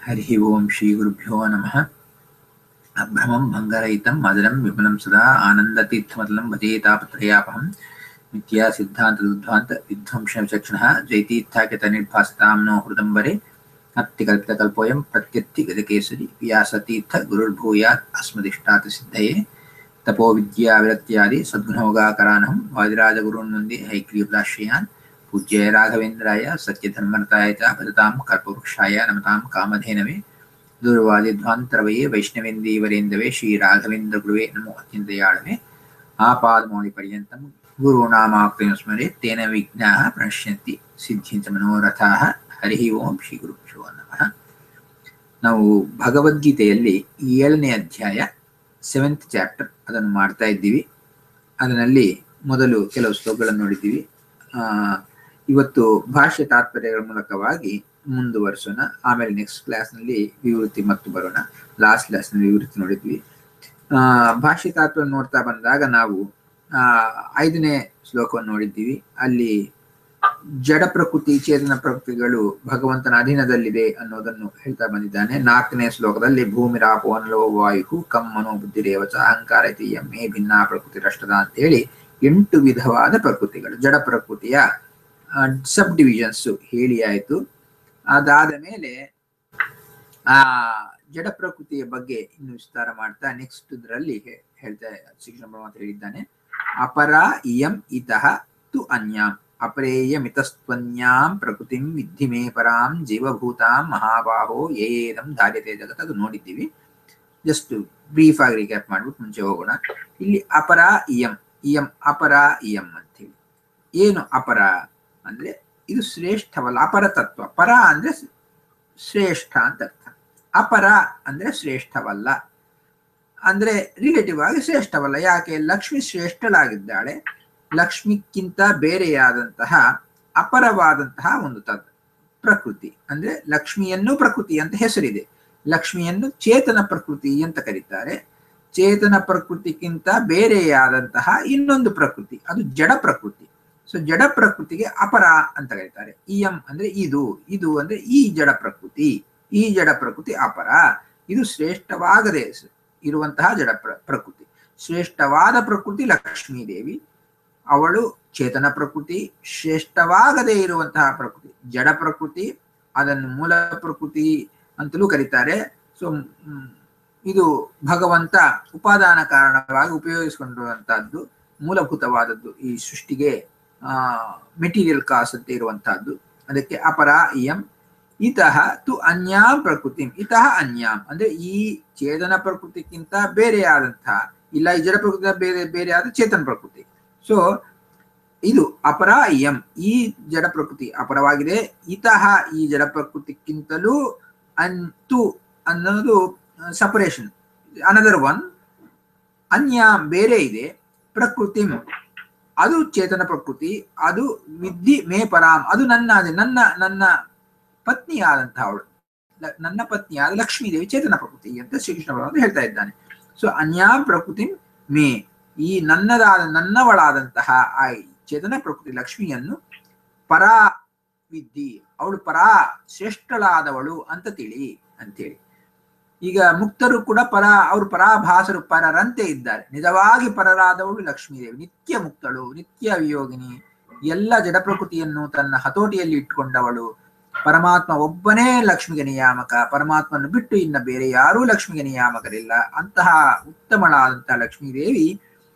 हरिः ओं श्रीगुरुभ्यो नमः अभ्रमं भङ्गरहितं मदनं विमलं सदा आनन्दतीर्थमतलं भजेतापत्रयापहं मिथ्या सिद्धान्तदुद्ध्वान्त विध्वंसविचक्षणः जयतीर्थाख्यतनिर्भासतां नो हृदम्बरे अत्तिकल्पितकल्पोऽयं प्रत्यत्तिगजकेसरि व्यासतीर्थ गुरुर्भूयात् अस्मदिष्टात् सिद्धये तपोविद्याविरत्यादि सद्गुणोगाकरानहं वादिराजगुरून् वन्दे हैग्रीवदाश्रयान् पूज्य राघवेन्द्राय सत्यधर्मरताय च भजतां कल्पवृक्षाय नमतां कामधेनवे दूरवादिध्वान्तरवये वैष्णवेन्दीवरेन्दवे श्रीराघवेन्द्रगुरुवे नमो अत्यन्तयाळवे आपादमौलिपर्यन्तं गुरूणामाप्रेम स्मरे तेन विघ्नाः प्रणश्यन्ति ಸಿದ್ಧಿಂಚ ಮನೋರಥಾಹ ಹರಿ ಓಂ ಶ್ರೀ ಗುರುಭ್ಯೋ ನಮಃ ನಾವು ಭಗವದ್ಗೀತೆಯಲ್ಲಿ ಏಳನೇ ಅಧ್ಯಾಯ ಸೆವೆಂತ್ ಚಾಪ್ಟರ್ ಅದನ್ನು ಮಾಡ್ತಾ ಇದ್ದೀವಿ ಅದರಲ್ಲಿ ಮೊದಲು ಕೆಲವು ಶ್ಲೋಕಗಳನ್ನು ನೋಡಿದ್ದೀವಿ ಆ ಇವತ್ತು ಭಾಷ್ಯ ತಾತ್ಪರ್ಯಗಳ ಮೂಲಕವಾಗಿ ಮುಂದುವರಿಸೋಣ ಆಮೇಲೆ ನೆಕ್ಸ್ಟ್ ಕ್ಲಾಸ್ನಲ್ಲಿ ವಿವೃತ್ತಿ ಮತ್ತು ಬರೋಣ ಲಾಸ್ಟ್ ಕ್ಲಾಸ್ನಲ್ಲಿ ವಿವೃತ್ತಿ ನೋಡಿದ್ವಿ ಆ ಭಾಷ್ಯ ತಾತ್ಪರ್ಯ ನೋಡ್ತಾ ಬಂದಾಗ ನಾವು ಆ ಐದನೇ ಶ್ಲೋಕವನ್ನು ನೋಡಿದ್ದೀವಿ ಅಲ್ಲಿ ಜಡ ಪ್ರಕೃತಿ ಚೇತನ ಪ್ರಕೃತಿಗಳು ಭಗವಂತನ ಅಧೀನದಲ್ಲಿದೆ ಅನ್ನೋದನ್ನು ಹೇಳ್ತಾ ಬಂದಿದ್ದಾನೆ ನಾಲ್ಕನೇ ಶ್ಲೋಕದಲ್ಲಿ ಭೂಮಿ ರಾಪೋನಲೋ ವಾಯು ಕಂ ಮನೋ ಬುದ್ಧಿರೇವಚ ಅಹಂಕಾರ ಇತಿ ಮೇ ಭಿನ್ನ ಪ್ರಕೃತಿ ರಷ್ಟದ ಅಂತ ಹೇಳಿ ಎಂಟು ವಿಧವಾದ ಪ್ರಕೃತಿಗಳು ಜಡ ಪ್ರಕೃತಿಯ ಸಬ್ ಡಿವಿಷನ್ಸ್ ಹೇಳಿ ಆಯ್ತು ಅದಾದ ಮೇಲೆ ಆ ಜಡ ಪ್ರಕೃತಿಯ ಬಗ್ಗೆ ಇನ್ನು ವಿಸ್ತಾರ ಮಾಡ್ತಾ ನೆಕ್ಸ್ಟ್ ಇದರಲ್ಲಿ ಹೇಳ್ತಾ ಶಿಕ್ಷಣ ಅಂತ ಹೇಳಿದ್ದಾನೆ ಅಪರ ಇಯಂ ಇತಃ ತು ಅನ್ಯಾಂ ಅಪರೇಯಮಿತಸ್ತ್ವನ್ಯಾಂ ಪ್ರಕೃತಿಂ ವಿದ್ಧಿ ಮೇ ಪರಾಂ ಜೀವಭೂತಾಂ ಮಹಾಬಾಹೋ ಏದಂ ಧಾರ್ಯತೆ ಜಗತ್ ಅದು ನೋಡಿದ್ದೀವಿ ಜಸ್ಟ್ ಬ್ರೀಫ್ ಆಗಿ ರಿಕ್ಯಾಪ್ ಮಾಡ್ಬಿಟ್ಟು ಮುಂಚೆ ಹೋಗೋಣ ಇಲ್ಲಿ ಅಪರ ಇಯಂ ಇಯಂ ಅಪರ ಇಯಂ ಅಂತೇಳಿ ಏನು ಅಪರ ಅಂದ್ರೆ ಇದು ಶ್ರೇಷ್ಠವಲ್ಲ ಅಪರ ತತ್ವ ಪರ ಅಂದ್ರೆ ಶ್ರೇಷ್ಠ ಅಂತ ಅರ್ಥ ಅಪರ ಅಂದ್ರೆ ಶ್ರೇಷ್ಠವಲ್ಲ ಅಂದ್ರೆ ರಿಲೇಟಿವ್ ಆಗಿ ಶ್ರೇಷ್ಠವಲ್ಲ ಯಾಕೆ ಲಕ್ಷ್ಮಿ ಶ್ರೇಷ್ಠಳಾಗಿದ್ದಾಳೆ ಲಕ್ಷ್ಮಿಕ್ಕಿಂತ ಬೇರೆಯಾದಂತಹ ಅಪರವಾದಂತಹ ಒಂದು ತದ್ ಪ್ರಕೃತಿ ಅಂದ್ರೆ ಲಕ್ಷ್ಮಿಯನ್ನು ಪ್ರಕೃತಿ ಅಂತ ಹೆಸರಿದೆ ಲಕ್ಷ್ಮಿಯನ್ನು ಚೇತನ ಪ್ರಕೃತಿ ಅಂತ ಕರೀತಾರೆ ಚೇತನ ಪ್ರಕೃತಿಗಿಂತ ಬೇರೆಯಾದಂತಹ ಇನ್ನೊಂದು ಪ್ರಕೃತಿ ಅದು ಜಡ ಪ್ರಕೃತಿ ಸೊ ಜಡ ಪ್ರಕೃತಿಗೆ ಅಪರ ಅಂತ ಕರೀತಾರೆ ಇಯಂ ಅಂದ್ರೆ ಇದು ಇದು ಅಂದ್ರೆ ಈ ಜಡ ಪ್ರಕೃತಿ ಈ ಜಡ ಪ್ರಕೃತಿ ಅಪರ ಇದು ಶ್ರೇಷ್ಠವಾಗದೆ ಇರುವಂತಹ ಜಡ ಪ್ರಕೃತಿ ಶ್ರೇಷ್ಠವಾದ ಪ್ರಕೃತಿ ಲಕ್ಷ್ಮೀ ದೇವಿ ಅವಳು ಚೇತನ ಪ್ರಕೃತಿ ಶ್ರೇಷ್ಠವಾಗದೇ ಇರುವಂತಹ ಪ್ರಕೃತಿ ಜಡ ಪ್ರಕೃತಿ ಅದನ್ನು ಮೂಲ ಪ್ರಕೃತಿ ಅಂತಲೂ ಕರೀತಾರೆ ಸೊ ಇದು ಭಗವಂತ ಉಪಾದಾನ ಕಾರಣವಾಗಿ ಉಪಯೋಗಿಸಿಕೊಂಡಿರುವಂತಹದ್ದು ಮೂಲಭೂತವಾದದ್ದು ಈ ಸೃಷ್ಟಿಗೆ ಆ ಮೆಟೀರಿಯಲ್ ಕಾಸ್ ಅಂತ ಇರುವಂತಹದ್ದು ಅದಕ್ಕೆ ಅಪರ ಇಯಂ ಇತಃ ತು ಅನ್ಯಾಂ ಪ್ರಕೃತಿ ಇತಃ ಅನ್ಯಾಂ ಅಂದ್ರೆ ಈ ಚೇತನ ಪ್ರಕೃತಿಗಿಂತ ಬೇರೆಯಾದಂತಹ ಇಲ್ಲ ಈ ಜಡ ಪ್ರಕೃತಿ ಬೇರೆ ಬೇರೆಯಾದ ಚೇತನ ಪ್ರಕೃತಿ ಸೊ ಇದು ಅಪರ ಎಂ ಈ ಜಡ ಪ್ರಕೃತಿ ಅಪರವಾಗಿದೆ ಇತಃ ಈ ಜಡ ಪ್ರಕೃತಿಕ್ಕಿಂತಲೂ ಅಂತು ಅನ್ನೋದು ಸಪರೇಷನ್ ಅನದರ್ ಒನ್ ಅನ್ಯ ಬೇರೆ ಇದೆ ಪ್ರಕೃತಿ ಅದು ಚೇತನ ಪ್ರಕೃತಿ ಅದು ವಿದ್ಧಿ ಮೇ ಪರಾಮ್ ಅದು ನನ್ನ ನನ್ನ ನನ್ನ ಪತ್ನಿಯಾದಂತಹ ಅವಳು ನನ್ನ ಪತ್ನಿಯಾದ ಲಕ್ಷ್ಮೀ ದೇವಿ ಚೇತನ ಪ್ರಕೃತಿ ಅಂತ ಶ್ರೀಕೃಷ್ಣ ಭಗವಂತ ಹೇಳ್ತಾ ಇದ್ದಾನೆ ಸೊ ಅನ್ಯಾ ಪ್ರಕೃತಿ ಮೇ ಈ ನನ್ನದಾದ ನನ್ನವಳಾದಂತಹ ಆ ಚೇತನ ಪ್ರಕೃತಿ ಲಕ್ಷ್ಮಿಯನ್ನು ಪರಾ ವಿದ್ಧಿ ಅವಳು ಪರಾ ಶ್ರೇಷ್ಠಳಾದವಳು ಅಂತ ತಿಳಿ ಅಂತೇಳಿ ಈಗ ಮುಕ್ತರು ಕೂಡ ಪರ ಅವರು ಪರಾಭಾಸರು ಪರರಂತೆ ಇದ್ದಾರೆ ನಿಜವಾಗಿ ಪರರಾದವಳು ಲಕ್ಷ್ಮೀದೇವಿ ನಿತ್ಯ ಮುಕ್ತಳು ನಿತ್ಯ ವಿಯೋಗಿನಿ ಎಲ್ಲ ಜಡ ಪ್ರಕೃತಿಯನ್ನು ತನ್ನ ಹತೋಟಿಯಲ್ಲಿ ಇಟ್ಕೊಂಡವಳು ಪರಮಾತ್ಮ ಒಬ್ಬನೇ ಲಕ್ಷ್ಮಿಗೆ ನಿಯಾಮಕ ಪರಮಾತ್ಮನ್ನು ಬಿಟ್ಟು ಇನ್ನ ಬೇರೆ ಯಾರೂ ಲಕ್ಷ್ಮಿಗೆ ನಿಯಾಮಕರಿಲ್ಲ ಅಂತಹ ಉತ್ತಮಳಾದಂತಹ ಲಕ್ಷ್ಮೀದೇವಿ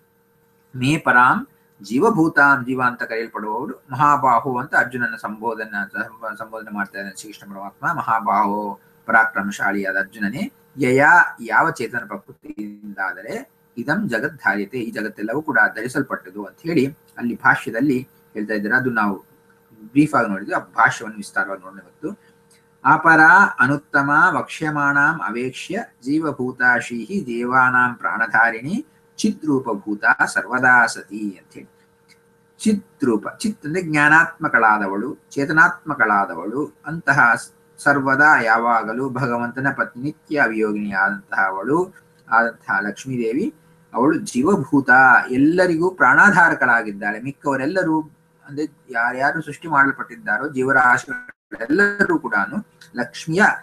ಮೇ ಪರಾಂ ಜೀವಭೂತಾಂ ಜೀವ ಅಂತ ಕರೆಯಲ್ಪಡುವವಳು ಮಹಾಬಾಹು ಅಂತ ಅರ್ಜುನನ ಸಂಬೋಧನೆ ಸಂಬೋಧನೆ ಮಾಡ್ತಾ ಇದ್ದಾನೆ ಶ್ರೀಕೃಷ್ಣ ಪರಮಾತ್ಮ ಮಹಾಬಾಹು ಪರಾಕ್ರಮಶಾಲಿಯಾದ ಅರ್ಜುನನೇ ಯಯ ಯಾವ ಚೇತನ ಪ್ರಕೃತಿಯಿಂದಾದರೆ ಇದಂ ಜಗದ್ಧಾರ್ಯತೆ ಈ ಜಗತ್ತೆಲ್ಲವೂ ಕೂಡ ಧರಿಸಲ್ಪಟ್ಟದು ಅಂತ ಹೇಳಿ ಅಲ್ಲಿ ಭಾಷ್ಯದಲ್ಲಿ ಹೇಳ್ತಾ ಇದ್ದಾರೆ ಅದು ನಾವು ಬ್ರೀಫ್ ಆಗಿ ನೋಡಿದ್ವಿ ಆ ಭಾಷ್ಯವನ್ನು ವಿಸ್ತಾರವಾಗಿ ನೋಡೋಣ ಇವತ್ತು ಅಪರ ಅನುತ್ತಮ ವಕ್ಷ್ಯಮಾಣಾಂ ಅವೇಕ್ಷ್ಯ ಜೀವಭೂತಾಶೀಹಿ ದೇವಾನಾಂ ಪ್ರಾಣಧಾರಿಣಿ ಚಿದ್ರೂಪಭೂತ ಸರ್ವದಾ ಸತಿ ಅಂತ ಹೇಳಿ ಚಿದ್ರೂಪ ಚಿತ್ ಅಂದ್ರೆ ಜ್ಞಾನಾತ್ಮಕಳಾದವಳು ಚೇತನಾತ್ಮಕಳಾದವಳು ಅಂತಹ ಸರ್ವದಾ ಯಾವಾಗಲೂ ಭಗವಂತನ ಪತ್ನಿ ನಿತ್ಯ ವಿಯೋಗಿನಿಯಾದಂತಹ ಅವಳು ಆದಂತಹ ಲಕ್ಷ್ಮೀದೇವಿ ಅವಳು ಜೀವಭೂತ ಎಲ್ಲರಿಗೂ ಪ್ರಾಣಾಧಾರಕಳಾಗಿದ್ದಾಳೆ ಮಿಕ್ಕವರೆಲ್ಲರೂ ಅಂದ್ರೆ ಯಾರ್ಯಾರು ಸೃಷ್ಟಿ ಮಾಡಲ್ಪಟ್ಟಿದ್ದಾರೋ ಜೀವರಾಶಿಗಳೆಲ್ಲರೂ ಕೂಡ ಲಕ್ಷ್ಮಿಯ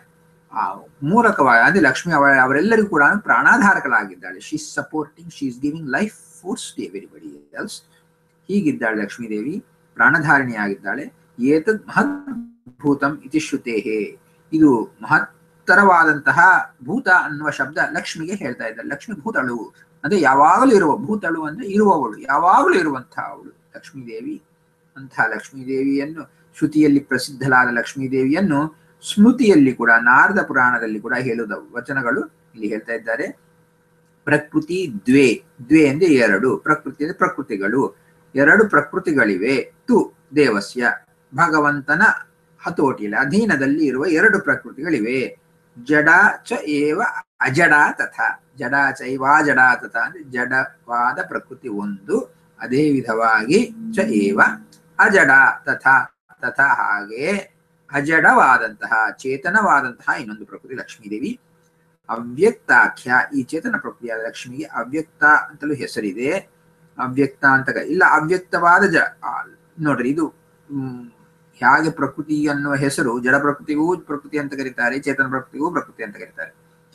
ಆ ಮೂಲಕವಾಗಿ ಅಂದ್ರೆ ಲಕ್ಷ್ಮಿ ಅವರ ಅವರೆಲ್ಲರಿಗೂ ಕೂಡ ಪ್ರಾಣಾಧಾರಕಳಾಗಿದ್ದಾಳೆ she supporting she is giving life force to everybody else ಹೀಗಿದ್ದಾಳೆ ಲಕ್ಷ್ಮೀದೇವಿ ಪ್ರಾಣಧಾರಿಣಿಯಾಗಿದ್ದಾಳೆ ಏತದ್ ಮಹದ್ಭೂತಂ ಇತಿ ಶ್ರುತೇಹೇ ಇದು ಮಹತ್ತರವಾದಂತಹ ಭೂತ ಅನ್ನುವ ಶಬ್ದ ಲಕ್ಷ್ಮಿಗೆ ಹೇಳ್ತಾ ಇದ್ದಾರೆ ಲಕ್ಷ್ಮಿ ಭೂತಳು ಅಂದ್ರೆ ಯಾವಾಗಲೂ ಇರುವ ಭೂತಳು ಅಂದ್ರೆ ಇರುವವಳು ಯಾವಾಗಲೂ ಇರುವಂತಹ ಅವಳು ಲಕ್ಷ್ಮೀದೇವಿ ಅಂತಹ ಲಕ್ಷ್ಮೀದೇವಿಯನ್ನು ಶ್ರುತಿಯಲ್ಲಿ ಪ್ರಸಿದ್ಧಲಾದ ಲಕ್ಷ್ಮೀದೇವಿಯನ್ನು ಸ್ಮೃತಿಯಲ್ಲಿ ಕೂಡ ನಾರದ ಪುರಾಣದಲ್ಲಿ ಕೂಡ ಹೇಳುದ ವಚನಗಳು ಇಲ್ಲಿ ಹೇಳ್ತಾ ಇದ್ದಾರೆ ಪ್ರಕೃತಿ ದ್ವೇ ದ್ವೇ ಅಂದ್ರೆ ಎರಡು ಪ್ರಕೃತಿ ಅಂದ್ರೆ ಪ್ರಕೃತಿಗಳು ಎರಡು ಪ್ರಕೃತಿಗಳಿವೆ ತು ದೇವಸ್ಯ ಭಗವಂತನ ಹತೋಟಿಯಲ್ಲಿ ಅಧೀನದಲ್ಲಿ ಇರುವ ಎರಡು ಪ್ರಕೃತಿಗಳಿವೆ ಜಡ ಚ ಏವ ಅಜಡ ತಥಾ ಜಡ ಚೈವಾ ಜಡ ತಥಾ ಅಂದ್ರೆ ಜಡವಾದ ಪ್ರಕೃತಿ ಒಂದು ಅದೇ ವಿಧವಾಗಿ ಚ ಏವ ಅಜಡ ತಥಾ ತಥಾ ಹಾಗೆ ಅಜಡವಾದಂತಹ ಚೇತನವಾದಂತಹ ಇನ್ನೊಂದು ಪ್ರಕೃತಿ ಲಕ್ಷ್ಮೀದೇವಿ ಅವ್ಯಕ್ತಾಖ್ಯ ಈ ಚೇತನ ಪ್ರಕೃತಿಯಾದ ಲಕ್ಷ್ಮಿಗೆ ಅವ್ಯಕ್ತ ಅಂತಲೂ ಹೆಸರಿದೆ ಅವ್ಯಕ್ತ ಅಂತ ಕ- ಇಲ್ಲ ಅವ್ಯಕ್ತವಾದ ಜ ಆ, ನೋಡ್ರಿ ಇದು ಹ್ಮ್, ಹೇಗೆ ಪ್ರಕೃತಿ ಅನ್ನುವ ಹೆಸರು ಜಡ ಪ್ರಕೃತಿಗೂ ಪ್ರಕೃತಿ ಅಂತ ಕರೀತಾರೆ ಚೇತನ ಪ್ರಕೃತಿಗೂ ಪ್ರಕೃತಿ ಅಂತ ಕರೀತಾರೆ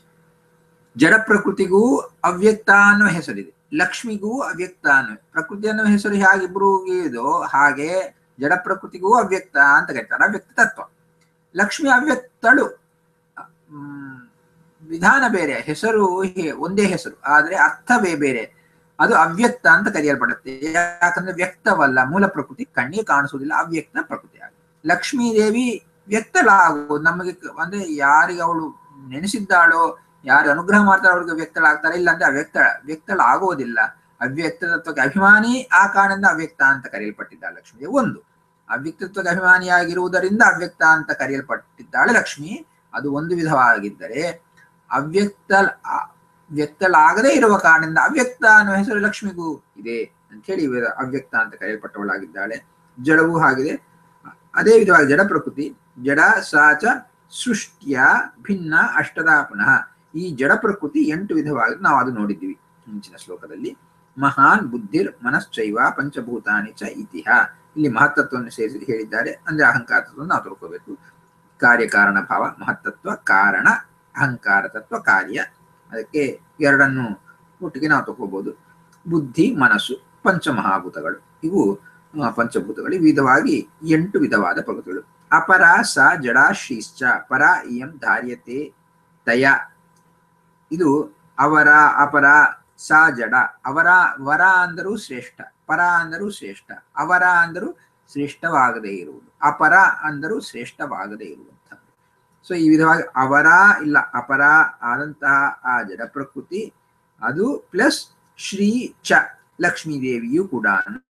ಜಡ ಪ್ರಕೃತಿಗೂ ಅವ್ಯಕ್ತ ಅನ್ನೋ ಹೆಸರಿದೆ ಲಕ್ಷ್ಮಿಗೂ ಅವ್ಯಕ್ತ ಅನ್ನೋ ಪ್ರಕೃತಿ ಅನ್ನೋ ಹೆಸರು ಹೇಗಿಬ್ರು ಇದೋ ಹಾಗೆ ಜಡ ಪ್ರಕೃತಿಗೂ ಅವ್ಯಕ್ತ ಅಂತ ಕರೀತಾರೆ ಅವ್ಯಕ್ತ ತತ್ವ ಲಕ್ಷ್ಮಿ ಅವ್ಯಕ್ತಳು ಹ್ಮ್, ವಿಧಾನ ಬೇರೆ ಹೆಸರು ಹೇ- ಒಂದೇ ಹೆಸರು ಆದ್ರೆ ಅರ್ಥವೇ ಬೇರೆ ಅದು ಅವ್ಯಕ್ತ ಅಂತ ಕರೆಯಲ್ಪಡುತ್ತೆ ಯಾಕಂದ್ರೆ ವ್ಯಕ್ತವಲ್ಲ ಮೂಲ ಪ್ರಕೃತಿ ಕಣ್ಣಿಗೆ ಕಾಣಿಸುವುದಿಲ್ಲ ಅವ್ಯಕ್ತ ಪ್ರಕೃತಿ ಆಗಿದೆ ಲಕ್ಷ್ಮೀ ದೇವಿ ವ್ಯಕ್ತಳಾಗುವುದು ನಮಗೆ ಕ- ಅಂದ್ರೆ ಯಾರಿಗೆ ಅವಳು ನೆನೆಸಿದ್ದಾಳೋ ಯಾರು ಅನುಗ್ರಹ ಮಾಡ್ತಾರೋ ಅವ್ರಿಗೆ ವ್ಯಕ್ತಳಾಗ್ತಾರೆ ಇಲ್ಲ ಅಂದ್ರೆ ಅವ್ಯಕ್ತ ವ್ಯಕ್ತಳಾಗುವುದಿಲ್ಲ ಅವ್ಯಕ್ತ ತತ್ವಕ್ಕೆ ಅಭಿಮಾನಿ ಆ ಕಾರಣದಿಂದ ಅವ್ಯಕ್ತ ಅಂತ ಕರೆಯಲ್ಪಟ್ಟಿದ್ದಾಳೆ ಲಕ್ಷ್ಮಿ ಒಂದು ಅವ್ಯಕ್ತತ್ವಕ್ಕೆ ಅಭಿಮಾನಿಯಾಗಿರುವುದರಿಂದ ಅವ್ಯಕ್ತ ಅಂತ ಕರೆಯಲ್ಪಟ್ಟಿದ್ದಾಳೆ ಲಕ್ಷ್ಮಿ ಅದು ಒಂದು ವಿಧವಾಗಿದ್ದರೆ ಅವ್ಯಕ್ತ ಆ- ವ್ಯಕ್ತಳಾಗದೇ ಇರುವ ಕಾರಣದಿಂದ ಅವ್ಯಕ್ತ ಅನ್ನುವ ಹೆಸರು ಲಕ್ಷ್ಮಿಗೂ ಇದೆ ಅಂತ ಹೇಳಿ ಇವರು ಅವ್ಯಕ್ತ ಅಂತ ಕರೆಯಲ್ಪಟ್ಟವಳಾಗಿದ್ದಾಳೆ ಜಡವೂ ಆಗಿದೆ ಅದೇ ವಿಧವಾಗಿ ಜಡ ಪ್ರಕೃತಿ ಜಡ ಸಾಚ ಸೃಷ್ಟಿಯ ಭಿನ್ನ ಅಷ್ಟದ ಪುನಃ ಈ ಜಡ ಪ್ರಕೃತಿ ಎಂಟು ವಿಧವಾಗಿ ನಾವು ಅದು ನೋಡಿದ್ದೀವಿ ಮುಂಚಿನ ಶ್ಲೋಕದಲ್ಲಿ ಮಹಾನ್ ಬುದ್ಧಿರ್ ಮನಶ್ಚೈವ ಪಂಚಭೂತಾನಿ ಚ ಇತಿಹ ಇಲ್ಲಿ ಮಹತ್ತತ್ವವನ್ನು ಸೇರಿಸಿ ಹೇಳಿದ್ದಾರೆ ಅಂದ್ರೆ ಅಹಂಕಾರ ತತ್ವವನ್ನು ನಾವು ತಿಳ್ಕೋಬೇಕು ಕಾರ್ಯಕಾರಣ ಭಾವ ಮಹತ್ತತ್ವ ಕಾರಣ ಅಹಂಕಾರ ತತ್ವ ಕಾರ್ಯ ಅದಕ್ಕೆ ಎರಡನ್ನು ಒಟ್ಟಿಗೆ ನಾವು ತಗೋಬಹುದು ಬುದ್ಧಿ ಮನಸ್ಸು ಪಂಚಮಹಾಭೂತಗಳು ಇವು ಆ, ಪಂಚಭೂತಗಳು ವಿಧವಾಗಿ ಎಂಟು ವಿಧವಾದ ಪ್ರಕೃತಿಗಳು ಅಪರ ಸ ಜಡಾಶ್ರೀಶ್ಚ ಪರ ಇಯಂ ಧಾರ್ಯತೆ ತಯ ಇದು ಅವರ ಅಪರ ಸ ಜಡ ಅವರ ವರ ಅಂದರೂ ಶ್ರೇಷ್ಠ ಪರ ಅಂದರೂ ಶ್ರೇಷ್ಠ ಅವರ ಅಂದರೂ ಶ್ರೇಷ್ಠವಾಗದೇ ಇರುವುದು ಅಪರ ಅಂದರೂ ಶ್ರೇಷ್ಠವಾಗದೇ ಇರುವಂಥದ್ದು ಸೊ ಈ ವಿಧವಾಗಿ ಅವರ ಇಲ್ಲ ಅಪರ ಆದಂತಹ ಆ ಜಡ ಪ್ರಕೃತಿ ಅದು ಪ್ಲಸ್ ಶ್ರೀ ಚ ಲಕ್ಷ್ಮೀ ದೇವಿಯು ಕೂಡ